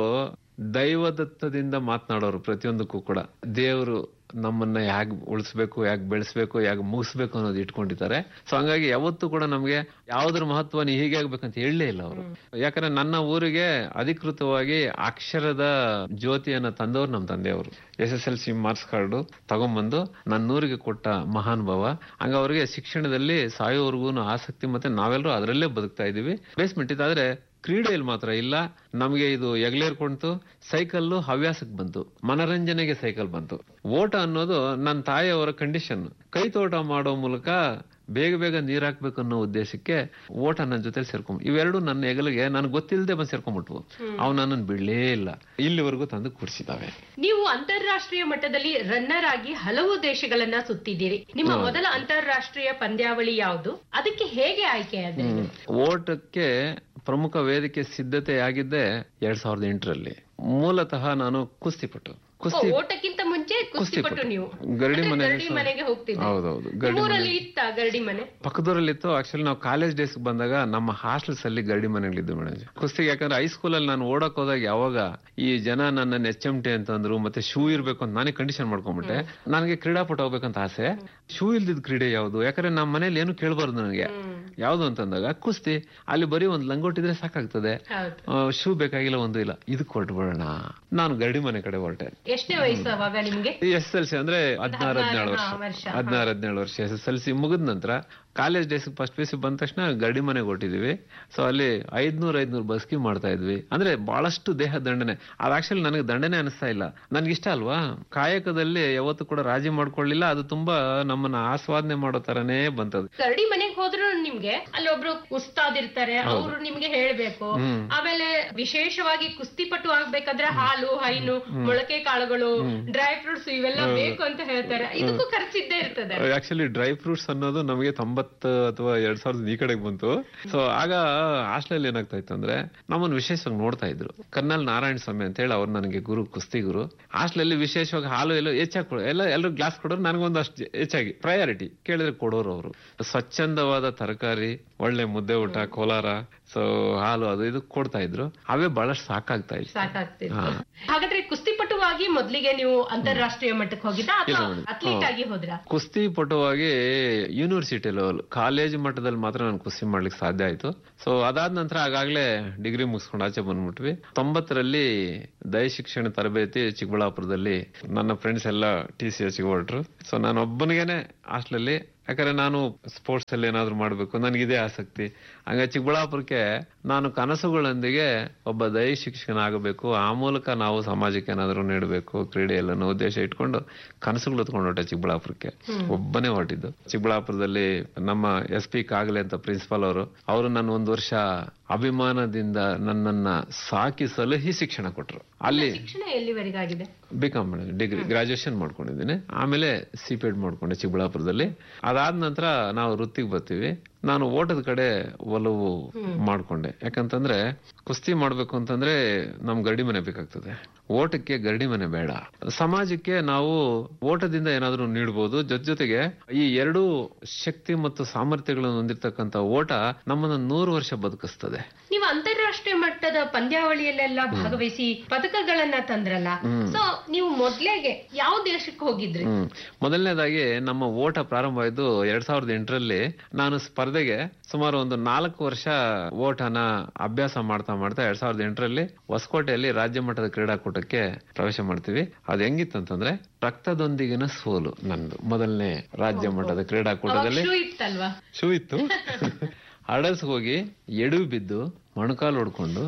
ದೈವದತ್ತದಿಂದ ಮಾತನಾಡೋರು ಪ್ರತಿಯೊಂದಕ್ಕೂ ಕೂಡ ದೇವರು ನಮ್ಮನ್ನ ಯಾಕೆ ಉಳಿಸ್ಬೇಕು ಯಾಕೆ ಬೆಳೆಸ್ಬೇಕು ಯಾಕೆ ಮುಗಿಸ್ಬೇಕು ಅನ್ನೋದು ಇಟ್ಕೊಂಡಿದ್ದಾರೆ ಸೊ ಹಂಗಾಗಿ ಯಾವತ್ತೂ ಕೂಡ ನಮ್ಗೆ ಯಾವ್ದ್ರ ಮಹತ್ವ ನೀ ಹೀಗೆ ಆಗ್ಬೇಕಂತ ಹೇಳಲೇ ಇಲ್ಲ ಅವರು ಯಾಕಂದ್ರೆ ನನ್ನ ಊರಿಗೆ ಅಧಿಕೃತವಾಗಿ ಅಕ್ಷರದ ಜ್ಯೋತಿಯನ್ನ ತಂದವರು ನಮ್ಮ ತಂದೆಯವರು S S L C marks card ತಗೊಂಬಂದು ನನ್ನ ಊರಿಗೆ ಕೊಟ್ಟ ಮಹಾನ್ ಭಾವ ಹಂಗ ಅವ್ರಿಗೆ ಶಿಕ್ಷಣದಲ್ಲಿ ಸಾಯೋವರೆಗೂ ಆಸಕ್ತಿ ಮತ್ತೆ ನಾವೆಲ್ಲರೂ ಅದರಲ್ಲೇ ಬದುಕ್ತಾ ಇದೀವಿ ಬೇಸ್ಮೆಂಟ್ ಇದಾದ್ರೆ ಕ್ರೀಡೆಯಲ್ಲಿ ಮಾತ್ರ ಇಲ್ಲ ನಮಗೆ ಇದು ಎಗ್ಲೇರ್ಕೊಂತು ಸೈಕಲ್ಲು ಹವ್ಯಾಸಕ್ಕೆ ಬಂತು ಮನರಂಜನೆಗೆ ಸೈಕಲ್ ಬಂತು ಓಟ ಅನ್ನೋದು ನನ್ನ ತಾಯಿಯವರ ಕಂಡೀಷನ್ ಕೈ ತೋಟ ಮಾಡೋ ಮೂಲಕ ಬೇಗ ಬೇಗ ನೀರ್ ಹಾಕ್ಬೇಕು ಅನ್ನೋ ಉದ್ದೇಶಕ್ಕೆ ಓಟ ನನ್ನ ಜೊತೆ ಸೇರ್ಕೊಂಡ್ ಇವೆರಡು ನನ್ನ ಹೆಗಲಿಗೆ ನನಗೆ ಗೊತ್ತಿಲ್ಲದೆ ಬಂದು ಸೇರ್ಕೊಂಡ್ಬಿಟ್ವು ಅವು ನನ್ನನ್ನು ಬಿಡ್ಲೇ ಇಲ್ಲ ಇಲ್ಲಿವರೆಗೂ ತಂದು ಕೂಡಿಸಿದಾವೆ ನೀವು ಅಂತಾರಾಷ್ಟ್ರೀಯ ಮಟ್ಟದಲ್ಲಿ ರನ್ನರ್ ಆಗಿ ಹಲವು ದೇಶಗಳನ್ನ ಸುತ್ತಿದ್ದೀರಿ ನಿಮ್ಮ ಮೊದಲ ಅಂತಾರಾಷ್ಟ್ರೀಯ ಪಂದ್ಯಾವಳಿ ಯಾವುದು ಅದಕ್ಕೆ ಹೇಗೆ ಆಯ್ಕೆ ಆದ್ರಿ ನೀವು? ಓಟಕ್ಕೆ ಪ್ರಮುಖ ವೇದಿಕೆ ಸಿದ್ಧತೆ ಆಗಿದ್ದೆ ಎರಡ್ ಸಾವಿರದ ಎಂಟರಲ್ಲಿ ಮೂಲತಃ ನಾನು ಕುಸ್ತಿಪಟು ಓ, ಕುಸ್ತಿ ಓಟಕ್ಕಿಂತ ಮುಂಚೆ ಕುಸ್ತಿಪಟ್ಟು ನೀವು ಗರಡಿ ಅಂದ್ರೆ ಮನೆ ಗರಡಿ ಮನೆಗೆ ಹೋಗ್ತಿದ್ದೆ ಹೌದೌದು ಗರಡಿ ನಿಮ್ಮೂರಲ್ಲಿ ಇತ್ತ ಗರಡಿ ಮನೆ ಪಕ್ಕದೂರಲ್ಲಿತ್ತು ಆಕ್ಚುಲಿ ನಾವು ಕಾಲೇಜ್ ಡೇಸ್ ಬಂದಾಗ ನಮ್ಮ ಹಾಸ್ಟೆಲ್ಸ್ ಅಲ್ಲಿ ಗರಡಿ ಮನೆಗಳಿದ್ದು ಮೇಡಮ್ ಕುಸ್ತಿಗೆ ಯಾಕಂದ್ರೆ ಹೈಸ್ಕೂಲ್ ಅಲ್ಲಿ ನಾನು ಓಡಕ್ ಹೋದಾಗ ಯಾವಾಗ ಈ ಜನ ನನ್ನ ಎಚ್ ಎಂ ಟಿ ಅಂತಂದ್ರು ಮತ್ತೆ ಶೂ ಇರ್ಬೇಕು ಅಂತ ನಾನೇ ಕಂಡೀಷನ್ ಮಾಡ್ಕೊಂಡ್ಬಿಟ್ಟೆ ನನಗೆ ಕ್ರೀಡಾಪಟ ಹೋಗ್ಬೇಕಂತ ಆಸೆ ಶೂ ಇಲ್ದಿದ್ ಕ್ರೀಡೆ ಯಾವುದು ಯಾಕಂದ್ರೆ ನಮ್ಮ ಮನೇಲಿ ಏನು ಕೇಳಬಾರ್ದು ನನಗೆ ಯಾವ್ದು ಅಂತಂದಾಗ ಕುಸ್ತಿ ಅಲ್ಲಿ ಬರೀ ಒಂದ್ ಲಂಗೋಟಿದ್ರೆ ಸಾಕಾಗ್ತದೆ ಹೌದು ಶೂ ಬೇಕಾಗಿಲ್ಲ ಒಂದು ಇಲ್ಲ ಇದಕ್ಕೆ ಹೊರಟ್ಬಿಡೋಣ ನಾನು ಗರಡಿ ಮನೆ ಕಡೆ ಹೊರಟೆ ಎಷ್ಟನೇ ವಯಸ್ಸು ಅವಾಗ ನಿಮ್ಗೆ ಎಸ್ ಎಲ್ ಸಿ ಅಂದ್ರೆ ಹದಿನಾರು ಹದಿನೇಳು ವರ್ಷ ಹಾ, ವರ್ಷ, ಹದಿನಾರು ಹದಿನೇಳು ವರ್ಷ ಎಸ್ ಎಸ್ ಎಲ್ ಸಿ ಮುಗಿದ ನಂತರ college days first P C ಬಂದ ತಕ್ಷಣ ಗರಡಿ ಮನೆಗೆ ಹೊಟ್ಟಿದೀವಿ ಸೊ ಅಲ್ಲಿ ಐದ್ನೂರ್ ಐದ್ನೂರ್ ಬಸ್ಕಿ ಮಾಡ್ತಾ ಇದ್ವಿ ಅಂದ್ರೆ ಬಹಳಷ್ಟು ದೇಹ ದಂಡನೆ ಅದು ಆಕ್ಚುಲಿ ನನಗೆ ದಂಡನೆ ಅನಿಸ್ತಾ ಇಲ್ಲ ನನ್ಗೆ ಇಷ್ಟ ಅಲ್ವಾ ಕಾಯಕದಲ್ಲಿ ಯಾವತ್ತೂ ಕೂಡ ರಾಜಿ ಮಾಡ್ಕೊಳ್ಳಿಲ್ಲ ಅದು ತುಂಬಾ ನಮ್ಮನ್ನ ಆಸ್ವಾದನೆ ಮಾಡೋ ತರನೇ ಬಂತದ್ದು ಗರಡಿ ಮನೆಗೆ ಹೋದ್ರು ನಿಮ್ಗೆ ನಿಮ್ಗೆ ಅಲ್ಲಿ ಒಬ್ರು ಉಸ್ತಾದ್ ಇರ್ತಾರೆ ಅವರು ನಿಮ್ಗೆ ಹೇಳ್ಬೇಕು ಆಮೇಲೆ ವಿಶೇಷವಾಗಿ ಕುಸ್ತಿಪಟು ಆಗ್ಬೇಕಾದ್ರೆ ಹಾಲು ಹೈನು ಮೊಳಕೆ ಕಾಳುಗಳು ಡ್ರೈ ಫ್ರೂಟ್ಸ್ ಇವೆಲ್ಲ ಬೇಕು ಅಂತ ಹೇಳ್ತಾರೆ ಇದಕ್ಕೂ ಖರ್ಚಿದ್ದೇ ಇರ್ತದೆ ಆಕ್ಚುಲಿ ಡ್ರೈ ಫ್ರೂಟ್ಸ್ ಅನ್ನೋದು ನಮಗೆ ತೊಂಬತ್ತು ಅಥವಾ ಎರಡ್ ಸಾವಿರದ ಈ ಕಡೆಗೆ ಬಂತು ಸೊ ಆಗ ಹಾಸ್ಟೆಲ್ ಏನಾಗ್ತಾ ಇತ್ತು ಅಂದ್ರೆ ನಮ್ಮನ್ನು ವಿಶೇಷವಾಗಿ ನೋಡ್ತಾ ಇದ್ರು ಕರ್ನಲ್ ನಾರಾಯಣ ಸ್ವಾಮಿ ಅಂತ ಹೇಳಿ ಅವ್ರು ನನಗೆ ಗುರು ಕುಸ್ತಿ ಗುರು ಹಾಸ್ಟೆಲಲ್ಲಿ ವಿಶೇಷವಾಗಿ ಹಾಲು ಎಲ್ಲ ಹೆಚ್ಚಾಗಿ ಕೊಡೋ ಎಲ್ಲ ಎಲ್ಲರೂ ಗ್ಲಾಸ್ ಕೊಡೋರು ನನಗೊಂದು ಅಷ್ಟು ಹೆಚ್ಚಾಗಿ ಪ್ರಯಾರಿಟಿ ಕೇಳಿದ್ರೆ ಕೊಡೋರು ಅವರು ಸ್ವಚ್ಛಂದವಾದ ತರಕಾರಿ ಒಳ್ಳೆ ಮುದ್ದೆ ಊಟ ಕೋಲಾರ ಸೊ ಹಾಲು ಅದು ಇದು ಕೊಡ್ತಾ ಇದ್ರು ಅವೇ ಬಹಳಷ್ಟು ಸಾಕಾಗ್ತಾ ಇತ್ತು ಸಾಕಾಗ್ತಿತ್ತು ಹಾಗಾದ್ರೆ ಕುಸ್ತಿಪಟುವಾಗಿ ಮೊದ್ಲಿಗೆ ನೀವು ಅಂತಾರಾಷ್ಟ್ರೀಯ ಮಟ್ಟಕ್ಕೆ ಹೋಗಿದ್ದ ಅಥವಾ ಇಲ್ಲ madam. ಅಥ್ಲೀಟ್ ಆಗಿ ಹೋದ್ರ ಕುಸ್ತಿ ಪಟುವಾಗಿ ಯೂನಿವರ್ಸಿಟಿ ಲೆವೆಲ್ ಕಾಲೇಜ್ ಮಟ್ಟದಲ್ಲಿ ಮಾತ್ರ ನಾನು ಕುಸ್ತಿ ಮಾಡ್ಲಿಕ್ಕೆ ಸಾಧ್ಯ ಆಯ್ತು ಸೊ ಅದಾದ ನಂತರ ಆಗಾಗ್ಲೇ ಡಿಗ್ರಿ ಮುಗಿಸ್ಕೊಂಡು ಆಚೆ ಬಂದ್ಬಿಟ್ವಿ ತೊಂಬತ್ತರಲ್ಲಿ ದಯ ಶಿಕ್ಷಣ ತರಬೇತಿ ಚಿಕ್ಕಬಳ್ಳಾಪುರದಲ್ಲಿ ನನ್ನ ಫ್ರೆಂಡ್ಸ್ ಎಲ್ಲ ಟಿ ಸಿ ಎಚ್ ಹೊರಟ್ರು ಸೊ ನಾನು ಒಬ್ಬನಿಗೇನೆ ಹಾಸ್ಟೆಲಲ್ಲಿ ಯಾಕಂದ್ರೆ ನಾನು ಸ್ಪೋರ್ಟ್ಸ್ ಅಲ್ಲಿ ಏನಾದ್ರು ಮಾಡ್ಬೇಕು ನನಗಿದೆ ಆಸಕ್ತಿ ಹಂಗ ಚಿಕ್ಕಬಳ್ಳಾಪುರಕ್ಕೆ ನಾನು ಕನಸುಗಳೊಂದಿಗೆ ಒಬ್ಬ ದೈ ಶಿಕ್ಷಕನ ಆಗಬೇಕು ಆ ಮೂಲಕ ನಾವು ಸಮಾಜಕ್ಕೆ ಏನಾದ್ರು ನೀಡಬೇಕು ಕ್ರೀಡೆಯಲ್ಲಿ ಅನ್ನೋ ಉದ್ದೇಶ ಇಟ್ಕೊಂಡು ಕನಸುಗಳು ಹೊತ್ಕೊಂಡು ಹೊಟ್ಟೆ ಚಿಕ್ಕಬಳ್ಳಾಪುರಕ್ಕೆ ಒಬ್ಬನೇ ಹೊರಟಿದ್ದು ಚಿಕ್ಕಬಳ್ಳಾಪುರದಲ್ಲಿ ನಮ್ಮ ಎಸ್ ಪಿ ಕಾಗಲೆ ಅಂತ ಪ್ರಿನ್ಸಿಪಾಲ್ ಅವರು ಅವರು ನನ್ನ ಒಂದು ವರ್ಷ ಅಭಿಮಾನದಿಂದ ನನ್ನನ್ನ ಸಾಕಿ ಸಲಹಿ ಶಿಕ್ಷಣ ಕೊಟ್ರು ಅಲ್ಲಿ ಶಿಕ್ಷಣ ಎಲ್ಲಿವರೆಗಾಗಿದೆ ಬಿಕಾಮ್ ಡಿಗ್ರಿ ಗ್ರಾಜುಯೇಷನ್ ಮಾಡ್ಕೊಂಡಿದ್ದೀನಿ ಆಮೇಲೆ ಸಿ ಪಿ ಎಡ್ ಮಾಡ್ಕೊಂಡೆ ಚಿಕ್ಕಬಳ್ಳಾಪುರದಲ್ಲಿ ಅದಾದ ನಂತರ ನಾವು ವೃತ್ತಿಗೆ ಬರ್ತೀವಿ ನಾನು ಓಟದ ಕಡೆ ಒಲವು ಮಾಡ್ಕೊಂಡೆ ಯಾಕಂತಂದ್ರೆ ಕುಸ್ತಿ ಮಾಡ್ಬೇಕು ಅಂತಂದ್ರೆ ನಮ್ ಗರಡಿ ಮನೆ ಬೇಕಾಗ್ತದೆ ಓಟಕ್ಕೆ ಗರಡಿ ಮನೆ ಬೇಡ ಸಮಾಜಕ್ಕೆ ನಾವು ಓಟದಿಂದ ಏನಾದ್ರೂ ನೀಡಬಹುದು ಜೊತೆ ಜೊತೆಗೆ ಈ ಎರಡೂ ಶಕ್ತಿ ಮತ್ತು ಸಾಮರ್ಥ್ಯಗಳನ್ನು ಹೊಂದಿರತಕ್ಕಂತ ಓಟ ನಮ್ಮನ್ನ ನೂರು ವರ್ಷ ಬದುಕಿಸ್ತದೆ ನೀವು ಅಂತಾರಾಷ್ಟ್ರೀಯ ಮಟ್ಟದ ಪಂದ್ಯಾವಳಿಯಲ್ಲೆಲ್ಲ ಭಾಗವಹಿಸಿ ಪದಕಗಳನ್ನ ತಂದ್ರಲ್ಲ ಸೊ ನೀವು ಮೊದ್ಲೇಗೆ ಯಾವ ದೇಶಕ್ಕೆ ಹೋಗಿದ್ರಿ ಹ್ಮ್ ಮೊದಲನೇದಾಗಿ ನಮ್ಮ ಓಟ ಪ್ರಾರಂಭ ಆಯ್ತು ಎರಡ್ ಸಾವಿರದ ಎಂಟರಲ್ಲಿ ನಾನು ಸ್ಪರ್ಧೆಗೆ ಸುಮಾರು ಒಂದು ನಾಲ್ಕು ವರ್ಷ ಓಟನ ಅಭ್ಯಾಸ ಮಾಡ್ತಾ ಮಾಡ್ತಾ ಎರಡ್ ಸಾವಿರದ ಎಂಟರಲ್ಲಿ ಹೊಸಕೋಟೆಯಲ್ಲಿ ರಾಜ್ಯ ಮಟ್ಟದ ಕ್ರೀಡಾಕೂಟಕ್ಕೆ ಪ್ರವೇಶ ಮಾಡ್ತೀವಿ ಅದು ಹೆಂಗಿತ್ತಂತಂದ್ರೆ ರಕ್ತದೊಂದಿಗಿನ ಸೋಲು ನಂದು ಮೊದಲನೇ ರಾಜ್ಯ ಮಟ್ಟದ ಕ್ರೀಡಾಕೂಟದಲ್ಲಿ ಶೂ ಇತ್ತಲ್ವಾ ಶೂ ಇತ್ತು ಹಡಲ್ಸ್ ಹೋಗಿ ಎಡು ಬಿದ್ದು ಮೊಣಕಾಲು ಹೊಡ್ಕೊಂಡು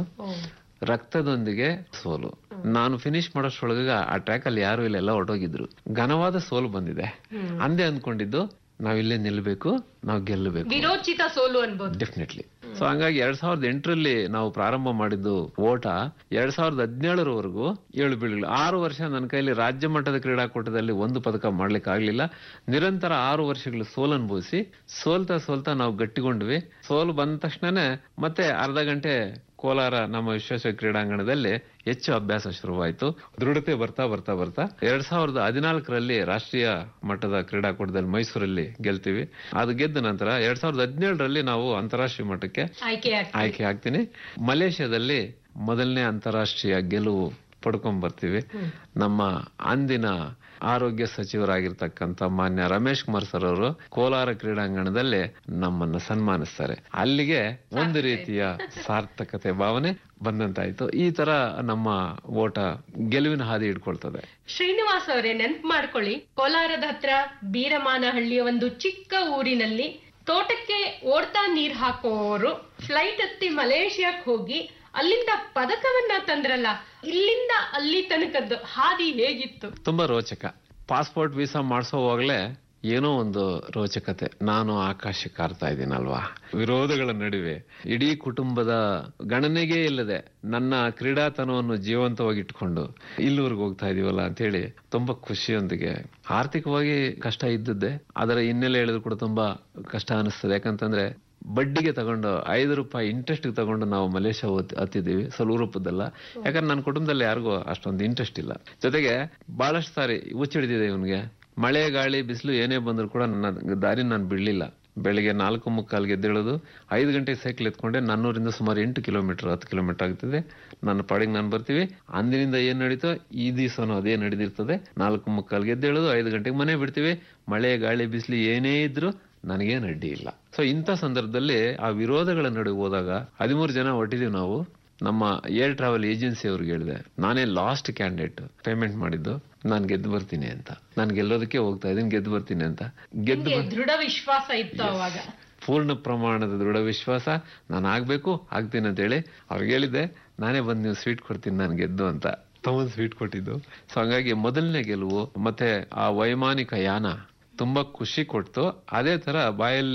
ರಕ್ತದೊಂದಿಗೆ ಸೋಲು ನಾನು ಫಿನಿಶ್ ಮಾಡೋಷ್ರೊಳಗ ಆ ಟ್ರ್ಯಾಕ್ ಅಲ್ಲಿ ಯಾರು ಇಲ್ಲ ಎಲ್ಲ ಹೊರಟೋಗಿದ್ರು ಘನವಾದ ಸೋಲು ಬಂದಿದೆ ಅಂದೇ ಅಂದ್ಕೊಂಡಿದ್ದು ನಾವಿಲ್ಲೇ ನಿಲ್ಬೇಕು ನಾವು ಗೆಲ್ಲಬೇಕು ವಿರೋಚಿತ ಸೋಲು ಅನ್ಬೋದು ಡೆಫಿನೆಟ್ಲಿ ಸೊ ಹಂಗಾಗಿ ಎರಡ್ ಸಾವಿರದ ಎಂಟರಲ್ಲಿ ನಾವು ಪ್ರಾರಂಭ ಮಾಡಿದ್ದು ಓಟ ಎರಡ್ ಸಾವಿರದ ಹದಿನೇಳರವರೆಗೂ ಏಳು ಬೀಳುಗಳು ಆರು ವರ್ಷ ನನ್ನ ಕೈಲಿ ರಾಜ್ಯ ಮಟ್ಟದ ಕ್ರೀಡಾಕೂಟದಲ್ಲಿ ಒಂದು ಪದಕ ಮಾಡ್ಲಿಕ್ಕೆ ಆಗ್ಲಿಲ್ಲ ನಿರಂತರ ಆರು ವರ್ಷಗಳು ಸೋಲು ಅನುಭವಿಸಿ ಸೋಲ್ತಾ ಸೋಲ್ತಾ ನಾವು ಗಟ್ಟಿಗೊಂಡ್ವಿ ಸೋಲು ಬಂದ ತಕ್ಷಣನೇ ಮತ್ತೆ ಅರ್ಧ ಗಂಟೆ ಕೋಲಾರ ನಮ್ಮ ವಿಶ್ವೇಶ್ವರ ಕ್ರೀಡಾಂಗಣದಲ್ಲಿ ಹೆಚ್ಚು ಅಭ್ಯಾಸ ಶುರುವಾಯಿತು ದೃಢತೆ ಬರ್ತಾ ಬರ್ತಾ ಬರ್ತಾ ಎರಡ್ ಸಾವಿರದ ಹದಿನಾಲ್ಕರಲ್ಲಿ ರಾಷ್ಟ್ರೀಯ ಮಟ್ಟದ ಕ್ರೀಡಾಕೂಟದಲ್ಲಿ ಮೈಸೂರಲ್ಲಿ ಗೆಲ್ತೀವಿ ಅದು ಗೆದ್ದ ನಂತರ ಎರಡ್ ಸಾವಿರದ ಹದಿನೇಳರಲ್ಲಿ ನಾವು ಅಂತಾರಾಷ್ಟ್ರೀಯ ಮಟ್ಟಕ್ಕೆ ಆಯ್ಕೆ ಆಗ್ತದೆ ಆಯ್ಕೆ ಆಗ್ತೀನಿ ಮಲೇಷ್ಯಾದಲ್ಲಿ ಮೊದಲನೇ ಅಂತಾರಾಷ್ಟ್ರೀಯ ಗೆಲುವು ಪಡ್ಕೊಂಡ್ ಬರ್ತೀವಿ ನಮ್ಮ ಅಂದಿನ ಆರೋಗ್ಯ ಸಚಿವರಾಗಿರ್ತಕ್ಕಂಥ ಮಾನ್ಯ ರಮೇಶ್ ಕುಮಾರ್ ಸರ್ ಅವರು ಕೋಲಾರ ಕ್ರೀಡಾಂಗಣದಲ್ಲಿ ನಮ್ಮನ್ನ ಸನ್ಮಾನಿಸ್ತಾರೆ ಅಲ್ಲಿಗೆ ಒಂದು ರೀತಿಯ ಸಾರ್ಥಕತೆ ಭಾವನೆ ಬಂದಂತಾಯ್ತು ಈ ತರ ನಮ್ಮ ಓಟ ಗೆಲುವಿನ ಹಾದಿ ಹಿಡ್ಕೊಳ್ತದೆ ಶ್ರೀನಿವಾಸ್ ಅವರೇ ನೆನ್ಪು ಮಾಡ್ಕೊಳ್ಳಿ ಕೋಲಾರದ ಹತ್ರ ಬೀರಮಾನಹಳ್ಳಿಯ ಒಂದು ಚಿಕ್ಕ ಊರಿನಲ್ಲಿ ತೋಟಕ್ಕೆ ಓಡ್ತಾ ನೀರ್ ಹಾಕೋರು ಫ್ಲೈಟ್ ಹತ್ತಿ ಮಲೇಷಿಯಾಕ್ ಹೋಗಿ ಅಲ್ಲಿಂದ ಪದಕವನ್ನ ತಂದ್ರಲ್ಲ ಇಲ್ಲಿಂದ ಅಲ್ಲಿ ತನಕದ್ದು ಹಾದಿ ಹೇಗಿತ್ತು ತುಂಬಾ ರೋಚಕ ಪಾಸ್ಪೋರ್ಟ್ ವೀಸಾ ಮಾಡಿಸೋವಾಗ್ಲೇ ಏನೋ ಒಂದು ರೋಚಕತೆ ನಾನು ಆಕಾಶಕ್ಕೆ ಹಾರ್ತಾ ಇದ್ದೀನಲ್ವಾ ವಿರೋಧಗಳ ನಡುವೆ ಇಡೀ ಕುಟುಂಬದ ಗಣನೆಗೆ ಇಲ್ಲದೆ ನನ್ನ ಕ್ರೀಡಾತನವನ್ನು ಜೀವಂತವಾಗಿ ಇಟ್ಕೊಂಡು ಇಲ್ಲಿವರೆಗೆ ಹೋಗ್ತಾ ಇದೀವಲ್ಲ ಅಂತ ಹೇಳಿ ತುಂಬಾ ಖುಷಿಯೊಂದಿಗೆ ಆರ್ಥಿಕವಾಗಿ ಕಷ್ಟ ಇದ್ದದ್ದೇ ಅದರ ಹಿನ್ನೆಲೆ ಹೇಳಿದ್ರು ಕೂಡ ತುಂಬಾ ಕಷ್ಟ ಅನಿಸ್ತದೆ ಯಾಕಂತಂದ್ರೆ ಬಡ್ಡಿಗೆ ತಗೊಂಡು ಐದು ರೂಪಾಯಿ ಇಂಟ್ರೆಸ್ಟ್ ತಗೊಂಡು ನಾವು ಮಲೇಷ್ಯಾ ಹೋತ್- ಹತ್ತಿದ್ದೀವಿ ಸ್ವಲ್ಪ ರೂಪದ್ದಲ್ಲ ಯಾಕಂದ್ರೆ ನನ್ನ ಕುಟುಂಬದಲ್ಲಿ ಯಾರಿಗೂ ಅಷ್ಟೊಂದು ಇಂಟ್ರೆಸ್ಟ್ ಇಲ್ಲ ಜೊತೆಗೆ ಬಹಳಷ್ಟು ಸಾರಿ ಹುಚ್ಚಿಡಿದಿದೆ ಇವನಿಗೆ ಮಳೆ ಗಾಳಿ ಬಿಸಿಲು ಏನೇ ಬಂದ್ರು ಕೂಡ ನನ್ನ ದಾರಿ ನಾನು ಬಿಡ್ಲಿಲ್ಲ ಬೆಳಿಗ್ಗೆ ನಾಲ್ಕು ಮುಕ್ಕಾಲ್ಗೆ ಎದ್ದೇಳೋದು ಐದು ಗಂಟೆಗೆ ಸೈಕಲ್ ಎತ್ಕೊಂಡೆ ನನ್ನೂರಿಂದ ಸುಮಾರು ಎಂಟು ಕಿಲೋಮೀಟರ್ ಹತ್ತು ಕಿಲೋಮೀಟರ್ ಆಗ್ತದೆ ನನ್ನ ಪಾಡಿಗೆ ನಾನು ಬರ್ತೀವಿ ಅಂದಿನಿಂದ ಏನ್ ನಡೀತೋ ಈ ದಿವಸನೂ ಅದೇ ನಡೆದಿರ್ತದೆ ನಾಲ್ಕು ಮುಕ್ಕಾಲ್ಗೆ ಎದ್ದೇಳೋದು ಐದು ಗಂಟೆಗೆ ಮನೆ ಬಿಡ್ತೀವಿ ಮಳೆ ಗಾಳಿ ಬಿಸಿಲು ಏನೇ ಇದ್ರು ನನಗೇನು ಅಡ್ಡಿ ಇಲ್ಲ ಸೊ ಇಂಥ ಸಂದರ್ಭದಲ್ಲಿ ಆ ವಿರೋಧಗಳ ನಡುವೆ ಹೋದಾಗ ಹದಿಮೂರು ಜನ ಹೊಟ್ಟಿದೀವಿ ನಾವು ನಮ್ಮ ಏರ್ ಟ್ರಾವೆಲ್ ಏಜೆನ್ಸಿ ಅವ್ರಿಗೆ ಹೇಳಿದೆ ನಾನೇ ಲಾಸ್ಟ್ ಕ್ಯಾಂಡಿಡೇಟ್ ಪೇಮೆಂಟ್ ಮಾಡಿದ್ದು ನಾನು ಗೆದ್ದು ಬರ್ತೀನಿ ಅಂತ ನಾನು ಗೆಲ್ಲೋದಕ್ಕೆ ಹೋಗ್ತಾ ಇದ್ದೀನಿ ಗೆದ್ದು ಬರ್ತೀನಿ ಅಂತ ಗೆದ್ದು ನಿಮ್ಗೆ ದೃಢ ವಿಶ್ವಾಸ ಇತ್ತು ಅವಾಗ ಪೂರ್ಣ ಪ್ರಮಾಣದ ದೃಢ ವಿಶ್ವಾಸ ನಾನು ಆಗ್ಬೇಕು ಆಗ್ತೀನಿ ಅಂತ ಹೇಳಿ ಅವ್ರಿಗೆ ಹೇಳಿದ್ದೆ ನಾನೇ ಬಂದು ನೀವು ಸ್ವೀಟ್ ಕೊಡ್ತೀನಿ ನಾನು ಗೆದ್ದು ಅಂತ ತಗೊಂಡ್ ಸ್ವೀಟ್ ಕೊಟ್ಟಿದ್ದು ಸೊ ಹಂಗಾಗಿ ಮೊದಲನೇ ಗೆಲುವು ಮತ್ತೆ ಆ ವೈಮಾನಿಕ ಯಾನ ತುಂಬಾ ಖುಷಿ ಕೊಡ್ತು ಅದೇ ತರ ಬಾಯಲ್ಲಿ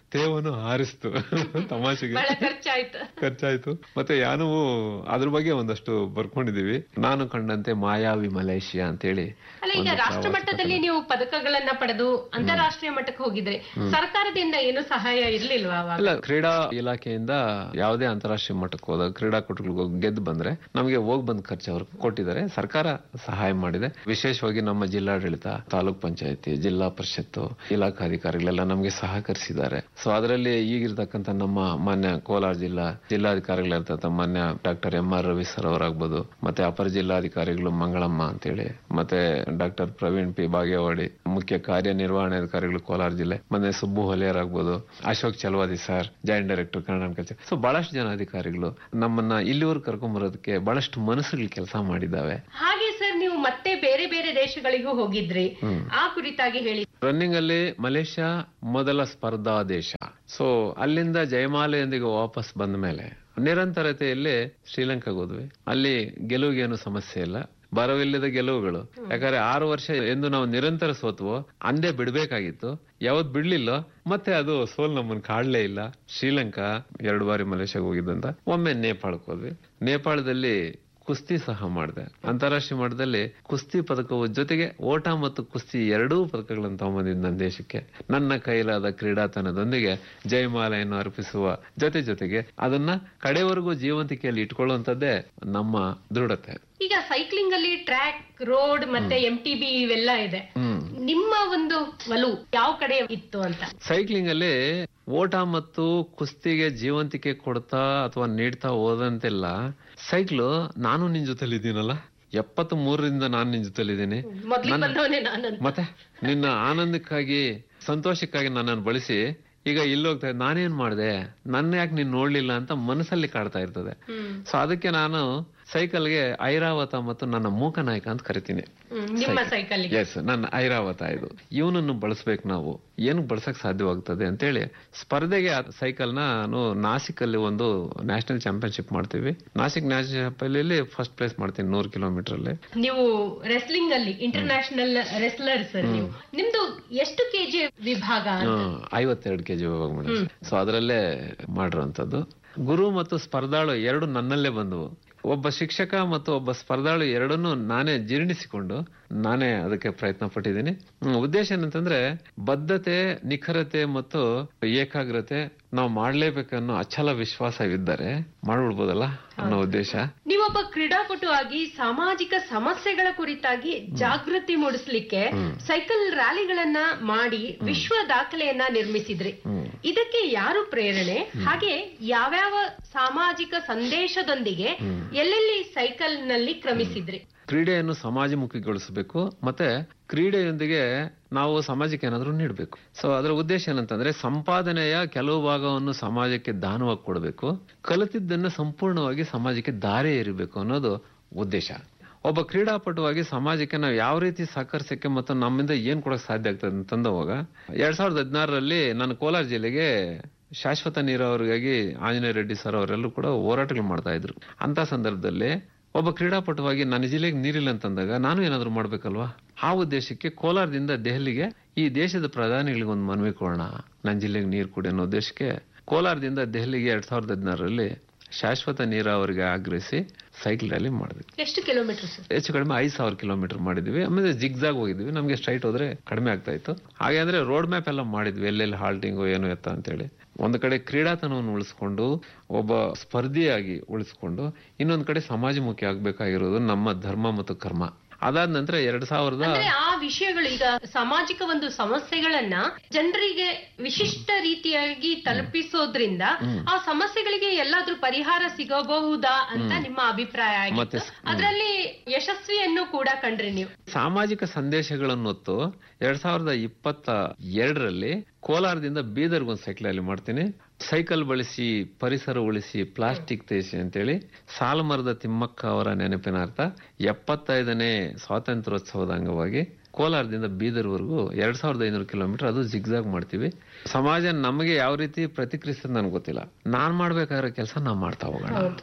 ತೇವನ್ನು ಹಾರಿಸ್ತು ತಮಾಷೆಗೆ ಬಹಳ ಖರ್ಚಾಯ್ತು ಖರ್ಚಾಯ್ತು ಮತ್ತೆ ಯಾನವು ಅದ್ರ ಬಗ್ಗೆ ಒಂದಷ್ಟು ಬರ್ಕೊಂಡಿದೀವಿ ನಾನು ಕಂಡಂತೆ ಮಾಯಾವಿ ಮಲೇಷಿಯಾ ಅಂತೇಳಿ ಅಲ್ಲ ಈಗ ಒಂದು ರಾಷ್ಟ್ರ ಪ್ರವಾಸ ಮಟ್ಟದಲ್ಲಿ ನೀವು ಪದಕಗಳನ್ನ ಪಡೆದು ಅಂತಾರಾಷ್ಟ್ರೀಯ ಮಟ್ಟಕ್ಕೆ ಹೋಗಿದ್ರೆ ಸರ್ಕಾರದಿಂದ ಏನು ಸಹಾಯ ಇರ್ಲಿಲ್ವಾ ಅವಾಗ ಅಲ್ಲ ಕ್ರೀಡಾ ಇಲಾಖೆಯಿಂದ ಯಾವುದೇ ಅಂತಾರಾಷ್ಟ್ರೀಯ ಮಟ್ಟಕ್ಕೆ ಹೋದಾಗ ಕ್ರೀಡಾಕೂಟಗಳಿಗೆ ಹೋಗಿ ಗೆದ್ದು ಬಂದ್ರೆ ನಮಗೆ ಹೋಗ್ ಬಂದ್ ಖರ್ಚು ಅವ್ರು ಕೊಟ್ಟಿದ್ದಾರೆ ಸರ್ಕಾರ ಸಹಾಯ ಮಾಡಿದೆ ವಿಶೇಷವಾಗಿ ನಮ್ಮ ಜಿಲ್ಲಾಡಳಿತ ತಾಲೂಕ್ ಪಂಚಾಯತಿ ಜಿಲ್ಲಾ ಪರಿಷತ್ತು ಇಲಾಖಾಧಿಕಾರಿಗಳೆಲ್ಲ ನಮಗೆ ಸಹಕರಿಸಿದ್ದಾರೆ ಸೊ ಅದರಲ್ಲಿ ಈಗಿರ್ತಕ್ಕಂಥ ನಮ್ಮ ಮಾನ್ಯ ಕೋಲಾರ ಜಿಲ್ಲಾ ಜಿಲ್ಲಾಧಿಕಾರಿಗಳಿರ್ತಕ್ಕಂಥ ಮಾನ್ಯ doctor M R Ravi sir ಅವರಾಗ್ಬೋದು ಮತ್ತೆ ಅಪರ ಜಿಲ್ಲಾಧಿಕಾರಿಗಳು ಮಂಗಳಮ್ಮ ಅಂತೇಳಿ ಮತ್ತೆ ಡಾಕ್ಟರ್ ಪ್ರವೀಣ್ ಪಿ ಬಾಗೇವಾಡಿ ಮುಖ್ಯ ಕಾರ್ಯನಿರ್ವಹಣಾಧಿಕಾರಿಗಳು ಕೋಲಾರ ಜಿಲ್ಲೆ ಮತ್ತೆ ಸುಬ್ಬು ಹೊಲಿಯರ್ ಆಗ್ಬೋದು Ashok Chalavadi sir joint director Kannada culture so ಬಹಳಷ್ಟು ಜನ ಅಧಿಕಾರಿಗಳು ನಮ್ಮನ್ನ ಇಲ್ಲಿವರೆಗೂ ಕರ್ಕೊಂಬರೋದಕ್ಕೆ ಬಹಳಷ್ಟು ಮನಸ್ಸುಗಳು ಕೆಲಸ ಮಾಡಿದ್ದಾವೆ ಹಾಗೆ ಸರ್ ನೀವು ಮತ್ತೆ ಬೇರೆ ಬೇರೆ ದೇಶಗಳಿಗೂ ಹೋಗಿದ್ರಿ ಆ ಕುರಿತಾಗಿ ಹೇಳಿ ರನ್ನಿಂಗ್ ಅಲ್ಲಿ ಮಲೇಷ್ಯಾ ಮೊದಲ ಸ್ಪರ್ಧಾ ದೇಶ ಸೊ ಅಲ್ಲಿಂದ ಜಯಮಾಲೆಯೊಂದಿಗೆ ವಾಪಸ್ ಬಂದ ಮೇಲೆ ನಿರಂತರತೆಯಲ್ಲಿ ಶ್ರೀಲಂಕಾಗೆ ಹೋದ್ವಿ ಅಲ್ಲಿ ಗೆಲುವಿಗೇನು ಸಮಸ್ಯೆ ಇಲ್ಲ ಬರವಿಲ್ಲದ ಗೆಲುವುಗಳು ಯಾಕಂದ್ರೆ ಆರು ವರ್ಷ ಎಂದು ನಾವು ನಿರಂತರ ಸೋತ್ವೋ ಅಂದೇ ಬಿಡ್ಬೇಕಾಗಿತ್ತು ಯಾವತ್ ಬಿಡ್ಲಿಲ್ಲೋ ಮತ್ತೆ ಅದು ಸೋಲ್ ನಮ್ಮನ್ನ ಕಾಡ್ಲೇ ಇಲ್ಲ ಶ್ರೀಲಂಕಾ ಎರಡು ಬಾರಿ ಮಲೇಷ್ಯಾಗೆ ಹೋಗಿದ್ದಂತ ಒಮ್ಮೆ ನೇಪಾಳಕ್ಕೆ ಹೋದ್ವಿ ನೇಪಾಳದಲ್ಲಿ ಕುಸ್ತಿ ಸಹ ಮಾಡಿದೆ ಅಂತಾರಾಷ್ಟ್ರೀಯ ಮಟ್ಟದಲ್ಲಿ ಕುಸ್ತಿ ಪದಕವು ಜೊತೆಗೆ ಓಟ ಮತ್ತು ಕುಸ್ತಿ ಎರಡೂ ಪದಕಗಳನ್ನು ತಗೊಂಬಂದಿದ್ದು ನನ್ನ ದೇಶಕ್ಕೆ ನನ್ನ ಕೈಲಾದ ಕ್ರೀಡಾತನದೊಂದಿಗೆ ಜಯಮಾಲೆಯನ್ನು ಅರ್ಪಿಸುವ ಜೊತೆ ಜೊತೆಗೆ ಅದನ್ನ ಕಡೆವರೆಗೂ ಜೀವಂತಿಕೆಯಲ್ಲಿ ಇಟ್ಕೊಳ್ಳುವಂತದ್ದೇ ನಮ್ಮ ದೃಢತೆ ಈಗ ಸೈಕ್ಲಿಂಗ್ ಅಲ್ಲಿ ಟ್ರ್ಯಾಕ್ ರೋಡ್ ಮತ್ತೆ ಎಂ ಟಿ ಬಿ ಇವೆಲ್ಲ ಇದೆ ಹ್ಮ್ ನಿಮ್ಮ ಒಂದು ಒಲವು ಯಾವ ಕಡೆ ಇತ್ತು ಅಂತ ಸೈಕ್ಲಿಂಗ್ ಅಲ್ಲಿ ಓಟ ಮತ್ತು ಕುಸ್ತಿಗೆ ಜೀವಂತಿಕೆ ಕೊಡ್ತಾ ಅಥವಾ ನೀಡ್ತಾ ಹೋದಂತೆಲ್ಲ ಸೈಕ್ಲು ನಾನು ನಿನ್ ಜೊತೆಲಿ ಇದ್ದೀನಲ್ಲ ಎಪ್ಪತ್ತ್ ಮೂರರಿಂದ ನಾನು ನಿನ್ ಜೊತೆಲಿದ್ದೀನಿ ಮೊದ್ಲಿಗೆ ಬಂದವನೇ ನಾನು ಮತ್ತೆ ನಿನ್ನ ಆನಂದಕ್ಕಾಗಿ ಸಂತೋಷಕ್ಕಾಗಿ ನನ್ನನ್ನು ಬಳಸಿ ಈಗ ಇಲ್ಲಿ ಹೋಗ್ತಾ ಇದ್ದೆ, ನಾನೇನ್ ಮಾಡಿದೆ ನನ್ನ ಯಾಕೆ ನೀನ್ ನೋಡ್ಲಿಲ್ಲ ಅಂತ ಮನಸ್ಸಲ್ಲಿ ಕಾಡ್ತಾ ಇರ್ತದೆ ಹ್ಮ್ ಸೊ ಅದಕ್ಕೆ ನಾನು ಸೈಕಲ್ಗೆ ಐರಾವತ ಮತ್ತು ನನ್ನ ಮೂಕ ನಾಯಕ ಅಂತ ಕರಿತೀನಿ ಹ್ಮ್. ನಿಮ್ಮ ಸೈಕಲ್ ಎಸ್ ನನ್ನ ಐರಾವತ ಇದು ಇವನನ್ನು ಬಳಸ್ಬೇಕು ನಾವು ಏನು ಬಳಸಕ್ ಸಾಧ್ಯವಾಗ್ತದೆ ಅಂತೇಳಿ ಸ್ಪರ್ಧೆಗೆ ಆ ಸೈಕಲ್ ನಾನು ನಾಸಿಕ್ ಅಲ್ಲಿ ಒಂದು ನ್ಯಾಷನಲ್ ಚಾಂಪಿಯನ್ಶಿಪ್ ಮಾಡ್ತೀವಿ Nashik national champion first place ಮಾಡ್ತೀನಿ ನೂರು ಕಿಲೋಮೀಟರ್ ಅಲ್ಲಿ ನೀವು ರೆಸ್ಲಿಂಗ್ ಅಲ್ಲಿ ಇಂಟರ್ನ್ಯಾಷನಲ್ ರೆಸ್ಲರ್ ಸರ್ ನೀವು ನಿಮ್ದು ಎಷ್ಟು ಕೆಜಿ ವಿಭಾಗ ಅಂತ? ಐವತ್ತೆರಡು ಕೆಜಿ ವಿಭಾಗ ಮಾಡಿದ್ವಿ ಸೊ ಅದರಲ್ಲೇ ಮಾಡಿರುವಂತದ್ದು ಗುರು ಮತ್ತು ಸ್ಪರ್ಧಾಳು ಎರಡು ನನ್ನಲ್ಲೇ ಬಂದವು ಒಬ್ಬ ಶಿಕ್ಷಕ ಮತ್ತು ಒಬ್ಬ ಸ್ಪರ್ಧಾಳು ಎರಡನ್ನೂ ನಾನೇ ಜೀರ್ಣಿಸಿಕೊಂಡು ನಾನೇ ಅದಕ್ಕೆ ಪ್ರಯತ್ನ ಪಟ್ಟಿದ್ದೀನಿ ಹ್ಮ್, ಉದ್ದೇಶ ಏನಂತಂದ್ರೆ ಬದ್ಧತೆ ನಿಖರತೆ ಮತ್ತು ಏಕಾಗ್ರತೆ ನಾವು ಮಾಡ್ಲೇಬೇಕನ್ನೋ ಅಚಲ ವಿಶ್ವಾಸವಿದ್ದರೆ ಮಾಡ್ಬಿಡ್ಬೋದಲ್ಲ ಅನ್ನೋ ಉದ್ದೇಶ ನೀವೊಬ್ಬ ಕ್ರೀಡಾಪಟು ಆಗಿ ಸಾಮಾಜಿಕ ಸಮಸ್ಯೆಗಳ ಕುರಿತಾಗಿ ಜಾಗೃತಿ ಮೂಡಿಸ್ಲಿಕ್ಕೆ ಸೈಕಲ್ ರ್ಯಾಲಿಗಳನ್ನ ಮಾಡಿ ವಿಶ್ವ ದಾಖಲೆಯನ್ನ ನಿರ್ಮಿಸಿದ್ರಿ ಇದಕ್ಕೆ ಯಾರು ಪ್ರೇರಣೆ ಹಾಗೆ ಯಾವ್ಯಾವ ಸಾಮಾಜಿಕ ಸಂದೇಶದೊಂದಿಗೆ ಎಲ್ಲೆಲ್ಲಿ ಸೈಕಲ್ ನಲ್ಲಿ ಕ್ರಮಿಸಿದ್ರಿ ಕ್ರೀಡೆಯನ್ನು ಸಮಾಜಮುಖಿಗೊಳಿಸಬೇಕು ಮತ್ತೆ ಕ್ರೀಡೆಯೊಂದಿಗೆ ನಾವು ಸಮಾಜಕ್ಕೆ ಏನಾದರೂ ನೀಡಬೇಕು ಸೊ ಅದರ ಉದ್ದೇಶ ಏನಂತಂದ್ರೆ ಸಂಪಾದನೆಯ ಕೆಲವು ಭಾಗವನ್ನು ಸಮಾಜಕ್ಕೆ ದಾನವಾಗಿ ಕೊಡಬೇಕು ಕಲಿತಿದ್ದನ್ನು ಸಂಪೂರ್ಣವಾಗಿ ಸಮಾಜಕ್ಕೆ ದಾರಿ ಎರಿಬೇಕು ಅನ್ನೋದು ಉದ್ದೇಶ ಒಬ್ಬ ಕ್ರೀಡಾಪಟುವಾಗಿ ಸಮಾಜಕ್ಕೆ ನಾವು ಯಾವ ರೀತಿ ಸಹಕರಿಸಕ್ಕೆ ಮತ್ತು ನಮ್ಮಿಂದ ಏನ್ ಕೊಡಕ್ ಸಾಧ್ಯ ಆಗ್ತದೆ ಅಂತಂದವಾಗ ಎರಡ್ ಸಾವಿರದ ಹದಿನಾರರಲ್ಲಿ ನಾನು ಕೋಲಾರ ಜಿಲ್ಲೆಗೆ ಶಾಶ್ವತ ನೀರಾವರಿಗಾಗಿ ಆಂಜನೇಯ ರೆಡ್ಡಿ ಸರ್ ಅವರೆಲ್ಲರೂ ಕೂಡ ಹೋರಾಟಗಳು ಮಾಡ್ತಾ ಇದ್ರು ಅಂತ ಸಂದರ್ಭದಲ್ಲಿ ಒಬ್ಬ ಕ್ರೀಡಾಪಟುವಾಗಿ ನನ್ನ ಜಿಲ್ಲೆಗೆ ನೀರಿಲ್ಲ ಅಂತಂದಾಗ ನಾನು ಏನಾದ್ರು ಮಾಡ್ಬೇಕಲ್ವಾ ಆ ಉದ್ದೇಶಕ್ಕೆ ಕೋಲಾರದಿಂದ ದೆಹಲಿಗೆ ಈ ದೇಶದ ಪ್ರಧಾನಿಗಳಿಗೆ ಒಂದು ಮನವಿ ಕೊಡೋಣ ನನ್ನ ಜಿಲ್ಲೆಗೆ ನೀರು ಕೊಡಿ ಅನ್ನೋ ಉದ್ದೇಶಕ್ಕೆ ಕೋಲಾರದಿಂದ ದೆಹಲಿಗೆ ಎರಡ್ ಸಾವಿರದ ಹದಿನಾರರಲ್ಲಿ ಶಾಶ್ವತ ನೀರಾವರಿಗೆ ಆಗ್ರಹಿಸಿ ಸೈಕಲ್ ರ್ಯಾಲಿ ಮಾಡಿದ್ವಿ ಎಷ್ಟು ಕಿಲೋಮೀಟರ್ ಸರ್ ಹೆಚ್ಚು ಕಡಿಮೆ ಐದು ಸಾವಿರ ಕಿಲೋಮೀಟರ್ ಮಾಡಿದ್ವಿ ಆಮೇಲೆ ಜಿಗ್ಜಾಗ್ ಹೋಗಿದ್ವಿ ನಮಗೆ ಸ್ಟ್ರೈಟ್ ಹೋದ್ರೆ ಕಡಿಮೆ ಆಗ್ತಾ ಇತ್ತು ಹಾಗೆ ಅಂದ್ರೆ ರೋಡ್ ಮ್ಯಾಪ್ ಎಲ್ಲ ಮಾಡಿದ್ವಿ ಎಲ್ಲೆಲ್ಲಿ ಹಾಲ್ಟಿಂಗು ಏನು ಎತ್ತ ಅಂತೇಳಿ ಒಂದು ಕಡೆ ಕ್ರೀಡಾತನವನ್ನು ಉಳಿಸ್ಕೊಂಡು ಒಬ್ಬ ಸ್ಪರ್ಧಿಯಾಗಿ ಉಳಿಸ್ಕೊಂಡು ಇನ್ನೊಂದು ಕಡೆ ಸಮಾಜಮುಖಿ ಆಗ್ಬೇಕಾಗಿರೋದು ನಮ್ಮ ಧರ್ಮ ಮತ್ತು ಕರ್ಮ ಅದಾದ ನಂತರ ಎರಡ್ ಸಾವಿರದ ಅಂದ್ರೆ ಆ ವಿಷಯಗಳು ಈಗ ಸಾಮಾಜಿಕ ಒಂದು ಸಮಸ್ಯೆಗಳನ್ನ ಜನರಿಗೆ ವಿಶಿಷ್ಟ ರೀತಿಯಾಗಿ ತಲುಪಿಸೋದ್ರಿಂದ ಆ ಸಮಸ್ಯೆಗಳಿಗೆ ಎಲ್ಲಾದ್ರೂ ಪರಿಹಾರ ಸಿಗಬಹುದಾ ಅಂತ ನಿಮ್ಮ ಅಭಿಪ್ರಾಯ ಮತ್ತೆ ಆಗಿತ್ತು ಅದರಲ್ಲಿ ಯಶಸ್ವಿಯನ್ನು ಕೂಡ ಕಂಡ್ರಿ ನೀವು ಸಾಮಾಜಿಕ ಸಂದೇಶಗಳನ್ನು ಹೊತ್ತು ಎರಡ್ ಸಾವಿರದ ಇಪ್ಪತ್ತ ಎರಡರಲ್ಲಿ ಕೋಲಾರದಿಂದ ಬೀದರ್ಗೆ ಒಂದು ಸೈಕಲ್ ಅಲ್ಲಿ ಮಾಡ್ತೀನಿ ಸೈಕಲ್ ಬಳಸಿ ಪರಿಸರ ಉಳಿಸಿ ಪ್ಲಾಸ್ಟಿಕ್ ತೇಸಿ ಅಂತೇಳಿ ಸಾಲಮರದ ತಿಮ್ಮಕ್ಕ ಅವರ ನೆನಪಿನ ಅರ್ಥ ಎಪ್ಪತ್ತೈದನೇ ಸ್ವಾತಂತ್ರ್ಯೋತ್ಸವದ ಅಂಗವಾಗಿ ಕೋಲಾರದಿಂದ ಬೀದರ್ವರೆಗೂ ಎರಡ್ ಸಾವಿರದ ಐನೂರು ಕಿಲೋಮೀಟರ್ ಅದು ಜಿಗ್ಜಾಗ್ ಮಾಡ್ತೀವಿ ಸಮಾಜ ನಮಗೆ ಯಾವ ರೀತಿ ಪ್ರತಿಕ್ರಿಯಿಸ್ತದೆ ನನಗೆ ಗೊತ್ತಿಲ್ಲ ನಾನ್ ಮಾಡ್ಬೇಕಾಗಿರೋ ಕೆಲಸ ನಾವು ಮಾಡ್ತಾ ಹೋಗೋಣ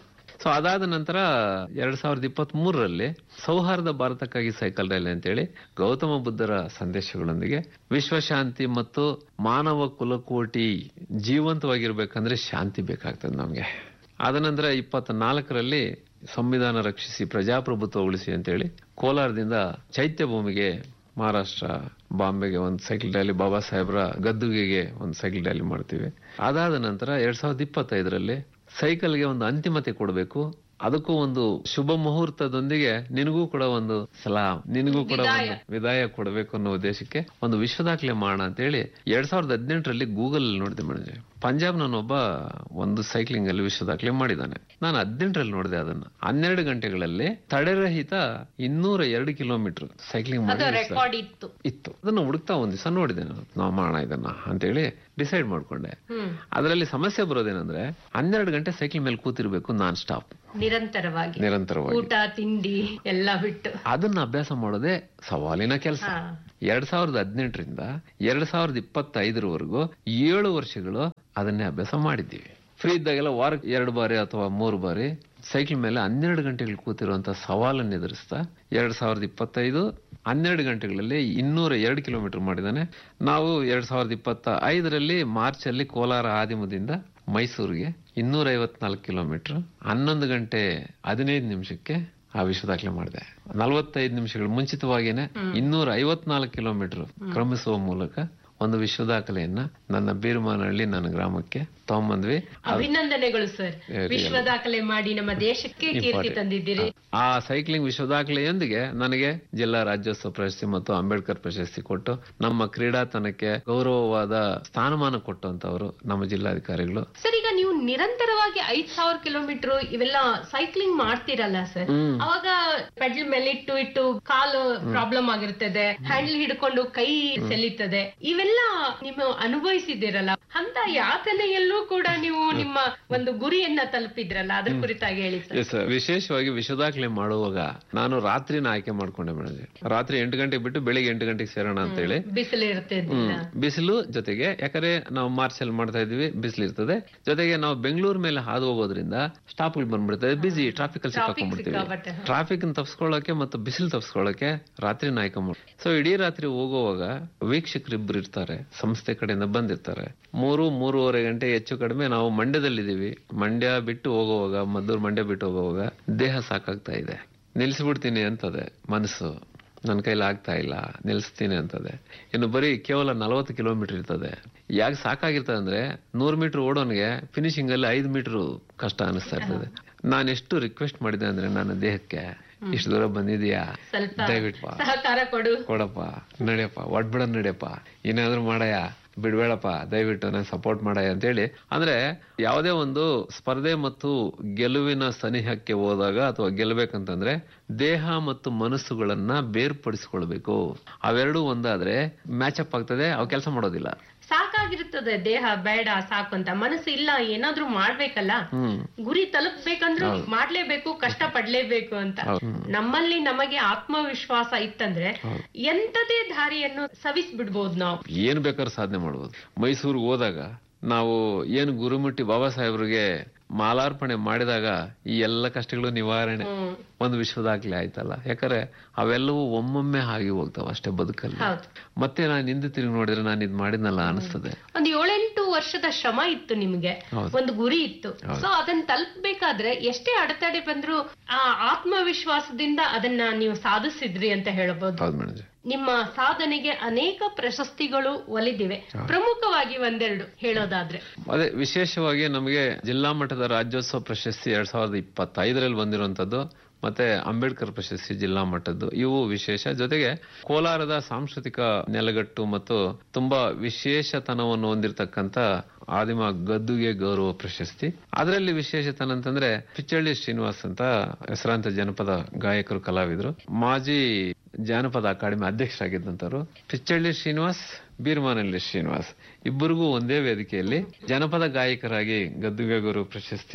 ಸೊ ಅದಾದ ನಂತರ ಎರಡ್ ಸಾವಿರದ ಇಪ್ಪತ್ತ್ ಮೂರರಲ್ಲಿ ಸೌಹಾರ್ದ ಭಾರತಕ್ಕಾಗಿ ಸೈಕಲ್ ರ್ಯಾಲಿ ಅಂತೇಳಿ ಗೌತಮ ಬುದ್ಧರ ಸಂದೇಶಗಳೊಂದಿಗೆ ವಿಶ್ವಶಾಂತಿ ಮತ್ತು ಮಾನವ ಕುಲಕೋಟಿ ಜೀವಂತವಾಗಿರ್ಬೇಕಂದ್ರೆ ಶಾಂತಿ ಬೇಕಾಗ್ತದೆ ನಮ್ಗೆ ಆದ ನಂತರ ಇಪ್ಪತ್ನಾಲ್ಕರಲ್ಲಿ ಸಂವಿಧಾನ ರಕ್ಷಿಸಿ ಪ್ರಜಾಪ್ರಭುತ್ವ ಉಳಿಸಿ ಅಂತೇಳಿ ಕೋಲಾರದಿಂದ ಚೈತ್ಯ ಭೂಮಿಗೆ ಮಹಾರಾಷ್ಟ್ರ ಬಾಂಬೆಗೆ ಒಂದು ಸೈಕಲ್ ರ್ಯಾಲಿ ಬಾಬಾ ಸಾಹೇಬ್ರ ಗದ್ದುಗೆಗೆ ಒಂದು ಸೈಕಲ್ ರ್ಯಾಲಿ ಮಾಡ್ತೀವಿ ಅದಾದ ನಂತರ ಎರಡ್ ಸಾವಿರದ ಇಪ್ಪತ್ತೈದರಲ್ಲಿ ಸೈಕಲ್ಗೆ ಒಂದು ಅಂತಿಮತೆ ಕೊಡಬೇಕು ಅದಕ್ಕೂ ಒಂದು ಶುಭ ಮುಹೂರ್ತದೊಂದಿಗೆ ನಿನಗೂ ಕೂಡ ಒಂದು ಸಲಾಂ ನಿನಗೂ ಕೂಡ ಒಂದು ವಿದಾಯ ಕೊಡಬೇಕು ಅನ್ನೋ ಉದ್ದೇಶಕ್ಕೆ ಒಂದು ವಿಶ್ವ ದಾಖಲೆ ಮಾಡೋಣ ಅಂತ ಹೇಳಿ ಎರಡ್ ಸಾವಿರದ ಹದಿನೆಂಟರಲ್ಲಿ ಗೂಗಲ್ ನೋಡಿದೆ ಮೇಡಮ್ ಪಂಜಾಬ್ ನನ್ನೊಬ್ಬ ಒಂದು ಸೈಕ್ಲಿಂಗ್ ಅಲ್ಲಿ ವಿಶ್ವ ದಾಖಲೆ ಮಾಡಿದ್ದಾನೆ ನಾನು ಹದಿನೆಂಟರಲ್ಲಿ ನೋಡಿದೆ ಅದನ್ನ ಹನ್ನೆರಡು ಗಂಟೆಗಳಲ್ಲಿ ತಡೆರಹಿತ ಇನ್ನೂರ ಎರಡು ಕಿಲೋಮೀಟರ್ ಸೈಕ್ಲಿಂಗ್ ಅದು ಮಾಡಿ ರೆಕಾರ್ಡ್ ಇತ್ತು ಇತ್ತು ಅದನ್ನ ಹುಡುಕ್ತಾ ಒಂದ್ ದಿವಸ ನೋಡಿದೆ ನಾನು ನಾವು ಮಾಡೋಣ ಇದನ್ನ ಅಂತೇಳಿ ಡಿಸೈಡ್ ಮಾಡ್ಕೊಂಡೆ ಹ್ಮ್ ಅದರಲ್ಲಿ ಸಮಸ್ಯೆ ಬರೋದೇನಂದ್ರೆ ಹನ್ನೆರಡು ಗಂಟೆ ಸೈಕಲ್ ಮೇಲೆ ಕೂತಿರ್ಬೇಕು ನಾನ್ ಸ್ಟಾಪ್ ನಿರಂತರವಾಗಿ ನಿರಂತರವಾಗಿ ಊಟ ತಿಂಡಿ ಎಲ್ಲ ಬಿಟ್ಟು ಅದನ್ನ ಅಭ್ಯಾಸ ಮಾಡೋದೇ ಸವಾಲಿನ ಕೆಲಸ ಹಾ. ಎರಡ್ ಸಾವಿರದ ಹದಿನೆಂಟರಿಂದ ಎರಡ್ ಸಾವಿರದ ಇಪ್ಪತ್ತೈದರವರೆಗೂ ಏಳು ವರ್ಷಗಳು ಅದನ್ನೇ ಅಭ್ಯಾಸ ಮಾಡಿದ್ದೀವಿ ಫ್ರೀ ಇದ್ದಾಗೆಲ್ಲ ವಾರಕ್ಕೆ ಎರಡು ಬಾರಿ ಅಥವಾ ಮೂರು ಬಾರಿ ಸೈಕಲ್ ಮೇಲೆ ಹನ್ನೆರಡು ಗಂಟೆಗಳು ಕೂತಿರುವಂತ ಸವಾಲನ್ನು ಎದುರಿಸ್ತಾ ಎರಡ್ ಸಾವಿರದ ಇಪ್ಪತ್ತೈದು ಹನ್ನೆರಡು ಗಂಟೆಗಳಲ್ಲಿ ಇನ್ನೂರ ಎರಡು ಕಿಲೋಮೀಟರ್ ಮಾಡಿದ್ದಾನೆ ನಾವು ಎರಡ್ ಸಾವಿರದ ಇಪ್ಪತ್ತ ಐದರಲ್ಲಿ ಮಾರ್ಚ್ ಅಲ್ಲಿ ಕೋಲಾರ ಆದಿಮದಿಂದ ಮೈಸೂರಿಗೆ ಇನ್ನೂರ ಐವತ್ನಾಲ್ಕು ಕಿಲೋಮೀಟರ್ ಹನ್ನೊಂದು ಗಂಟೆ ಹದಿನೈದು ನಿಮಿಷಕ್ಕೆ ಆ ವಿಶ್ವ ದಾಖಲೆ ಮಾಡಿದೆ ನಲವತ್ತೈದು ನಿಮಿಷಗಳು ಮುಂಚಿತವಾಗಿನೇ ಇನ್ನೂರ ಐವತ್ನಾಲ್ಕು ಕಿಲೋಮೀಟರ್ ಕ್ರಮಿಸುವ ಮೂಲಕ ಒಂದು ವಿಶ್ವ ದಾಖಲೆಯನ್ನ ನನ್ನ ಬೀರ್ಮಾನಹಳ್ಳಿ ನನ್ನ ಗ್ರಾಮಕ್ಕೆ ತಗೊಂಬಂದ್ವಿ ಅಭಿನಂದನೆಗಳು ಸರ್ ಏ, ವಿಶ್ವ ದಾಖಲೆ ಮಾಡಿ ನಮ್ಮ ದೇಶಕ್ಕೆ ಕೀರ್ತಿ ತಂದಿದ್ದೀರಿ ಆ ಸೈಕ್ಲಿಂಗ್ ವಿಶ್ವ ದಾಖಲೆಯೊಂದಿಗೆ ನನಗೆ ಜಿಲ್ಲಾ ರಾಜ್ಯೋತ್ಸವ ಪ್ರಶಸ್ತಿ ಮತ್ತು ಅಂಬೇಡ್ಕರ್ ಪ್ರಶಸ್ತಿ ಕೊಟ್ಟು ನಮ್ಮ ಕ್ರೀಡಾತನಕ್ಕೆ ಗೌರವವಾದ ಸ್ಥಾನಮಾನ ಕೊಟ್ಟಂತವರು ನಮ್ಮ ಜಿಲ್ಲಾಧಿಕಾರಿಗಳು ಸರ್ ಈಗ ನೀವು ನಿರಂತರವಾಗಿ ಐದ್ ಸಾವಿರ ಕಿಲೋಮೀಟರ್ ಇವೆಲ್ಲ ಸೈಕ್ಲಿಂಗ್ ಮಾಡ್ತೀರಲ್ಲ ಸರ್ ಹ್ಮ್. ಅವಾಗ ಪೆಡಲ್ ಮೇಲೆ ಇಟ್ಟು ಇಟ್ಟು ಕಾಲು ಪ್ರಾಬ್ಲಮ್ ಆಗಿರ್ತದೆ ಹ್ಯಾಂಡಲ್ ಹಿಡ್ಕೊಂಡು ಕೈ ಸೆಲೀತದೆ ಇವೆಲ್ಲ ನೀವು ಅನುಭವಿಸಿದಿರಲ್ಲ ಅಂತ ಯಾತನೆಯಲ್ಲೂ ಕೂಡ ನೀವು ನಿಮ್ಮ ಒಂದು ಗುರಿಯನ್ನ ತಲುಪಿದ್ರಲ್ಲ ಅದ್ರ ಕುರಿತಾಗಿ ಹೇಳಿ ಸರ್ ಎಸ್ ವಿಶೇಷವಾಗಿ ವಿಶ್ವ ದಾಖಲೆ ಮಾಡುವಾಗ ನಾನು ರಾತ್ರಿನ ಆಯ್ಕೆ ಮಾಡ್ಕೊಂಡೆ ಮೇಡಮ್ ರಾತ್ರಿ ಎಂಟು ಗಂಟೆಗೆ ಬಿಟ್ಟು ಬೆಳಿಗ್ಗೆ ಎಂಟು ಗಂಟೆಗೆ ಸೇರೋಣ ಅಂತ ಹೇಳಿ ಬಿಸಿಲು ಇರುತ್ತೆ ಹ್ಮ್. ಬಿಸಿಲು ಜೊತೆಗೆ ಯಾಕಂದ್ರೆ ನಾವು ಮಾರ್ಚ್ ಅಲ್ಲಿ ಮಾಡ್ತಾ ಇದೀವಿ ಬಿಸಿಲು ಇರ್ತದೆ ಜೊತೆಗೆ ನಾವು ಬೆಂಗಳೂರು ಮೇಲೆ ಹಾದು ಹೋಗೋದ್ರಿಂದ ಸ್ಟಾಪ್ ಬಂದ್ಬಿಡ್ತದೆ ಬಿಸಿ ಟ್ರಾಫಿಕ್ ಅಲ್ಲಿ ಸಿಕ್ಕಾಕೊಂಡ್ಬಿಡ್ತೀವಿ ಸಿಕ್ಕಾಪಟ್ಟೆ. ಟ್ರಾಫಿಕ್ ತಪ್ಪಿಸ್ಕೊಳ್ಳೋಕೆ ಮತ್ತು ಬಿಸಿಲು ತಪ್ಪಿಸ್ಕೊಳ್ಳೋಕೆ ರಾತ್ರಿ ನಾಯಕ ಸೊ ಇಡೀ ರಾತ್ರಿ ಹೋಗುವಾಗ ವೀಕ್ಷಕರಿಬ್ರು ಇರ್ತಾರೆ ಸಂಸ್ಥೆ ಕಡೆಯಿಂದ ಬಂದಿರ್ತಾರೆ ಮೂರು ಮೂರುವರೆ ಗಂಟೆ ಹೆಚ್ಚು ಕಡಿಮೆ ನಾವು ಮಂಡ್ಯದಲ್ಲಿದ್ದೀವಿ ಮಂಡ್ಯ ಬಿಟ್ಟು ಹೋಗುವಾಗ ಮದ್ದೂರು ಮಂಡ್ಯ ಬಿಟ್ಟು ಹೋಗುವಾಗ ದೇಹ ಸಾಕಾಗ್ತಾ ಇದೆ ನಿಲ್ಸ್ಬಿಡ್ತೀನಿ ಅಂತದೆ ಮನಸ್ಸು ನನ್ನ ಕೈಲಿ ಆಗ್ತಾ ಇಲ್ಲ ನಿಲ್ಲಿಸ್ತೀನಿ ಅಂತದೆ ಇನ್ನು ಬರೀ ಕೇವಲ ನಲವತ್ತು ಕಿಲೋಮೀಟರ್ ಇರ್ತದೆ ಯಾಕೆ ಸಾಕಾಗಿರ್ತದೆ ಅಂದ್ರೆ ನೂರು ಮೀಟರ್ ಓಡೋನ್ಗೆ ಫಿನಿಶಿಂಗ್ ಅಲ್ಲಿ ಐದು ಮೀಟರ್ ಕಷ್ಟ ಅನಿಸ್ತಾ ಇರ್ತದೆ ನಾನು ಎಷ್ಟು ರಿಕ್ವೆಸ್ಟ್ ಮಾಡಿದೆ ಅಂದ್ರೆ ನನ್ನ ದೇಹಕ್ಕೆ ಇಷ್ಟು ದೂರ ಬಂದಿದ್ಯಾ ಸ್ವಲ್ಪ ದಯವಿಟ್ಟು ಸಹಕಾರ ಕೊಡು ಕೊಡಪ್ಪ ನಡಿಯಪ್ಪ ಒಡ್ಬಿಡ ನಡಿಯಪ್ಪ ಏನಾದ್ರು ಮಾಡಯ್ಯ ಬಿಡ್ಬೇಡಪ್ಪ ದಯವಿಟ್ಟು ನಾನು ಸಪೋರ್ಟ್ ಮಾಡಯ್ಯ ಅಂತೇಳಿ ಅಂದ್ರೆ ಯಾವುದೇ ಒಂದು ಸ್ಪರ್ಧೆ ಮತ್ತು ಗೆಲುವಿನ ಸನಿಹಕ್ಕೆ ಹೋದಾಗ ಅಥವಾ ಗೆಲ್ಲಬೇಕಂತಂದ್ರೆ ದೇಹ ಮತ್ತು ಮನಸ್ಸುಗಳನ್ನ ಬೇರ್ಪಡಿಸ್ಕೊಳ್ಬೇಕು ಅವೆರಡೂ ಒಂದಾದ್ರೆ ಮ್ಯಾಚ್ ಅಪ್ ಆಗ್ತದೆ ಅವು ಕೆಲಸ ಮಾಡೋದಿಲ್ಲ ಸಾಕಾಗಿರ್ತದೆ ದೇಹ ಬೇಡ ಸಾಕು ಅಂತ ಮನಸ್ಸು ಇಲ್ಲ ಏನಾದ್ರೂ ಮಾಡ್ಬೇಕಲ್ಲ ಹ್ಮ್ ಗುರಿ ತಲುಪಬೇಕಂದ್ರೂ ಮಾಡ್ಲೇಬೇಕು ಕಷ್ಟ ಪಡ್ಲೇಬೇಕು ಅಂತ ನಮ್ಮಲ್ಲಿ ನಮಗೆ ಆತ್ಮವಿಶ್ವಾಸ ಇತ್ತಂದ್ರೆ ಎಂತದೇ ದಾರಿಯನ್ನು ಸವಿಸ್ಬಿಡ್ಬೋದು ನಾವು ಏನ್ ಬೇಕಾದ್ರೂ ಸಾಧನೆ ಮಾಡ್ಬೋದು ಮೈಸೂರಿಗೆ ಹೋದಾಗ ನಾವು ಏನು ಗುರುಮುಟ್ಟಿ ಬಾಬಾ ಸಾಹೇಬ್ರಿಗೆ ಮಾಲಾರ್ಪಣೆ ಮಾಡಿದಾಗ ಈ ಎಲ್ಲ ಕಷ್ಟಗಳು ನಿವಾರಣೆ ಹ್ಮ್ ಒಂದು ವಿಶ್ವ ದಾಖಲೆ ಆಯ್ತಲ್ಲ ಯಾಕಂದ್ರೆ ಅವೆಲ್ಲವೂ ಒಮ್ಮೊಮ್ಮೆ ಆಗಿ ಹೋಗ್ತಾವ ಅಷ್ಟೇ ಬದುಕಲ್ಲಿ ಹೌದು ಮತ್ತೆ ನಾನು ಹಿಂದೆ ತಿರುಗಿ ನೋಡಿದ್ರೆ ನಾನು ಇದು ಮಾಡಿದ್ನಲ್ಲ ಅನಿಸ್ತದೆ ಒಂದ್ ಏಳೆಂಟು ವರ್ಷದ ಶ್ರಮ ಇತ್ತು ನಿಮ್ಗೆ ಹೌದು. ಒಂದು ಗುರಿ ಇತ್ತು ಸೊ ಅದನ್ನ ತಲುಪಬೇಕಾದ್ರೆ ಎಷ್ಟೇ ಅಡೆತಡೆ ಬಂದ್ರು ಆ ಆತ್ಮವಿಶ್ವಾಸದಿಂದ ಅದನ್ನ ನೀವು ಸಾಧಿಸಿದ್ರಿ ಅಂತ ಹೇಳಬಹುದು ಹೌದು ಮೇಡಮ್ ನಿಮ್ಮ ಸಾಧನೆಗೆ ಅನೇಕ ಪ್ರಶಸ್ತಿಗಳು ಒಲಿದಿವೆ ಪ್ರಮುಖವಾಗಿ ಒಂದೆರಡು ಹೇಳೋದಾದ್ರೆ ಅದೇ ವಿಶೇಷವಾಗಿ ನಮಗೆ ಜಿಲ್ಲಾ ಮಟ್ಟದ ರಾಜ್ಯೋತ್ಸವ ಪ್ರಶಸ್ತಿ ಎರಡ್ ಸಾವಿರದ ಇಪ್ಪತ್ತೈದರಲ್ಲಿ ಬಂದಿರುವಂತದ್ದು ಮತ್ತೆ ಅಂಬೇಡ್ಕರ್ ಪ್ರಶಸ್ತಿ ಜಿಲ್ಲಾ ಮಟ್ಟದ್ದು ಇವು ವಿಶೇಷ ಜೊತೆಗೆ ಕೋಲಾರದ ಸಾಂಸ್ಕೃತಿಕ ನೆಲೆಗಟ್ಟು ಮತ್ತು ತುಂಬಾ ವಿಶೇಷತನವನ್ನು ಹೊಂದಿರತಕ್ಕಂತ ಆದಿಮ ಗದ್ದುಗೆ ಗೌರವ ಪ್ರಶಸ್ತಿ ಅದರಲ್ಲಿ ವಿಶೇಷತನ ಅಂತಂದ್ರೆ ಪಿಚ್ಚಳ್ಳಿ ಶ್ರೀನಿವಾಸ್ ಅಂತ ಹೆಸರಾಂತ ಜನಪದ ಗಾಯಕರು ಕಲಾವಿದರು ಮಾಜಿ ಜಾನಪದ ಅಕಾಡೆಮಿ ಅಧ್ಯಕ್ಷರಾಗಿದ್ದಂತರು ಪಿಚ್ಚಳ್ಳಿ ಶ್ರೀನಿವಾಸ್ ಬೀರ್ಮಾನಹಳ್ಳಿ ಶ್ರೀನಿವಾಸ್ ಇಬ್ಬರಿಗೂ ಒಂದೇ ವೇದಿಕೆಯಲ್ಲಿ ಜನಪದ ಗಾಯಕರಾಗಿ ಗದ್ದುಗೆ ಗುರು ಪ್ರಶಸ್ತಿ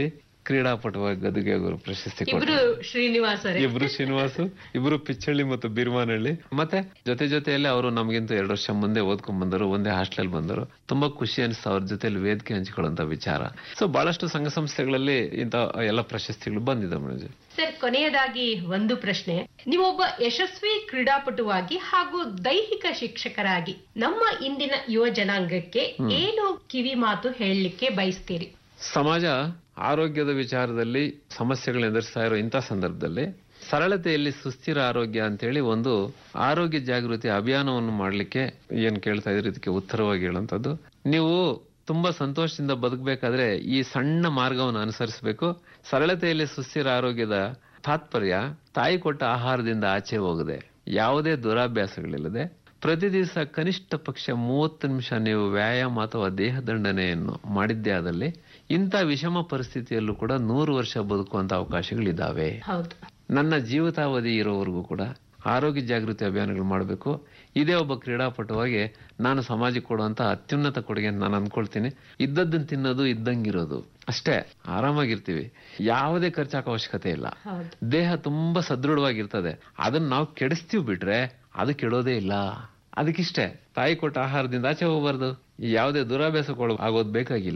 ಕ್ರೀಡಾಪಟುವಾಗಿ ಗದುಗೆ ಅವರು ಪ್ರಶಸ್ತಿ ಇಬ್ರು ಕೊಟ್ಟರು ಶ್ರೀನಿವಾಸರೇ ಇಬ್ರು ಶ್ರೀನಿವಾಸು ಇಬ್ರು ಪಿಚ್ಚಳ್ಳಿ ಮತ್ತು ಬಿರ್ಮಾನಹಳ್ಳಿ ಮತ್ತೆ ಜೊತೆ ಜೊತೆಯಲ್ಲಿ ಅವರು ನಮಗಿಂತ ಎರಡು ವರ್ಷ ಮುಂದೆ ಓದ್ಕೊಂಡ್ ಬಂದರು ಒಂದೇ ಹಾಸ್ಟೆಲ್ ಬಂದರು ತುಂಬಾ ಖುಷಿ ಅನಿಸ್ತು ಅವ್ರ ಜೊತೆಲಿ ವೇದಿಕೆ ಹಂಚಿಕೊಳ್ಳುವಂತ ವಿಚಾರ ಸೊ ಬಹಳಷ್ಟು ಸಂಘ ಸಂಸ್ಥೆಗಳಲ್ಲಿ ಇಂತ ಎಲ್ಲ ಪ್ರಶಸ್ತಿಗಳು ಬಂದಿದೆ ಮನೋಜ್ ಸರ್ ಕೊನೆಯದಾಗಿ ಒಂದು ಪ್ರಶ್ನೆ ನೀವೊಬ್ಬ ಯಶಸ್ವಿ ಕ್ರೀಡಾಪಟುವಾಗಿ ಹಾಗೂ ದೈಹಿಕ ಶಿಕ್ಷಕರಾಗಿ ನಮ್ಮ ಇಂದಿನ ಯುವ ಜನಾಂಗಕ್ಕೆ ಏನು ಕಿವಿ ಮಾತು ಹೇಳಲಿಕ್ಕೆ ಬಯಸ್ತೀರಿ ಸಮಾಜ ಆರೋಗ್ಯದ ವಿಚಾರದಲ್ಲಿ ಸಮಸ್ಯೆಗಳು ಎದುರಿಸ್ತಾ ಇರೋ ಇಂಥ ಸಂದರ್ಭದಲ್ಲಿ ಸರಳತೆಯಲ್ಲಿ ಸುಸ್ಥಿರ ಆರೋಗ್ಯ ಅಂತೇಳಿ ಒಂದು ಆರೋಗ್ಯ ಜಾಗೃತಿ ಅಭಿಯಾನವನ್ನು ಮಾಡಲಿಕ್ಕೆ ಏನ್ ಕೇಳ್ತಾ ಇದ್ರಿ ಇದಕ್ಕೆ ಉತ್ತರವಾಗಿ ಹೇಳುವಂಥದ್ದು ನೀವು ತುಂಬಾ ಸಂತೋಷದಿಂದ ಬದುಕಬೇಕಾದ್ರೆ ಈ ಸಣ್ಣ ಮಾರ್ಗವನ್ನು ಅನುಸರಿಸಬೇಕು ಸರಳತೆಯಲ್ಲಿ ಸುಸ್ಥಿರ ಆರೋಗ್ಯದ ತಾತ್ಪರ್ಯ ತಾಯಿ ಕೊಟ್ಟ ಆಹಾರದಿಂದ ಆಚೆ ಹೋಗದೆ ಯಾವುದೇ ದುರಾಭ್ಯಾಸಗಳಿಲ್ಲದೆ ಪ್ರತಿ ದಿವಸ ಕನಿಷ್ಠ ಪಕ್ಷ ಮೂವತ್ತು ನಿಮಿಷ ನೀವು ವ್ಯಾಯಾಮ ಅಥವಾ ದೇಹ ದಂಡನೆಯನ್ನು ಮಾಡಿದ್ದೇ ಆದಲ್ಲಿ ಇಂಥ ವಿಷಮ ಪರಿಸ್ಥಿತಿಯಲ್ಲೂ ಕೂಡ ನೂರು ವರ್ಷ ಬದುಕುವಂತ ಅವಕಾಶಗಳಿದ್ದಾವೆ ಹೌದು ನನ್ನ ಜೀವಿತಾವಧಿ ಇರೋವರೆಗೂ ಕೂಡ ಆರೋಗ್ಯ ಜಾಗೃತಿ ಅಭಿಯಾನಗಳು ಮಾಡಬೇಕು ಇದೇ ಒಬ್ಬ ಕ್ರೀಡಾಪಟುವಾಗಿ ನಾನು ಸಮಾಜಕ್ಕೆ ಕೊಡುವಂತ ಅತ್ಯುನ್ನತ ಕೊಡುಗೆ ಅಂತ ನಾನು ಅನ್ಕೊಳ್ತೀನಿ ಇದ್ದದ್ದನ್ನು ತಿನ್ನೋದು ಇದ್ದಂಗಿರೋದು ಅಷ್ಟೇ ಆರಾಮಾಗಿರ್ತೀವಿ ಯಾವುದೇ ಖರ್ಚಾಕ ಅವಶ್ಯಕತೆ ಇಲ್ಲ ಹೌದು ದೇಹ ತುಂಬಾ ಸದೃಢವಾಗಿರ್ತದೆ ಅದನ್ನ ನಾವು ಕೆಡಿಸ್ತೀವಿ ಬಿಟ್ರೆ ಅದು ಕೆಡೋದೇ ಇಲ್ಲ ಅದಕ್ಕಿಷ್ಟೇ ತಾಯಿ ಕೊಟ್ಟ ಆಹಾರದಿಂದ ಆಚೆ ಹೋಗಬಾರ್ದು ಯಾವುದೇ ದುರಾಭ್ಯಾಸ ಆಗೋದು ಬೇಕಾಗಿಲ್ಲ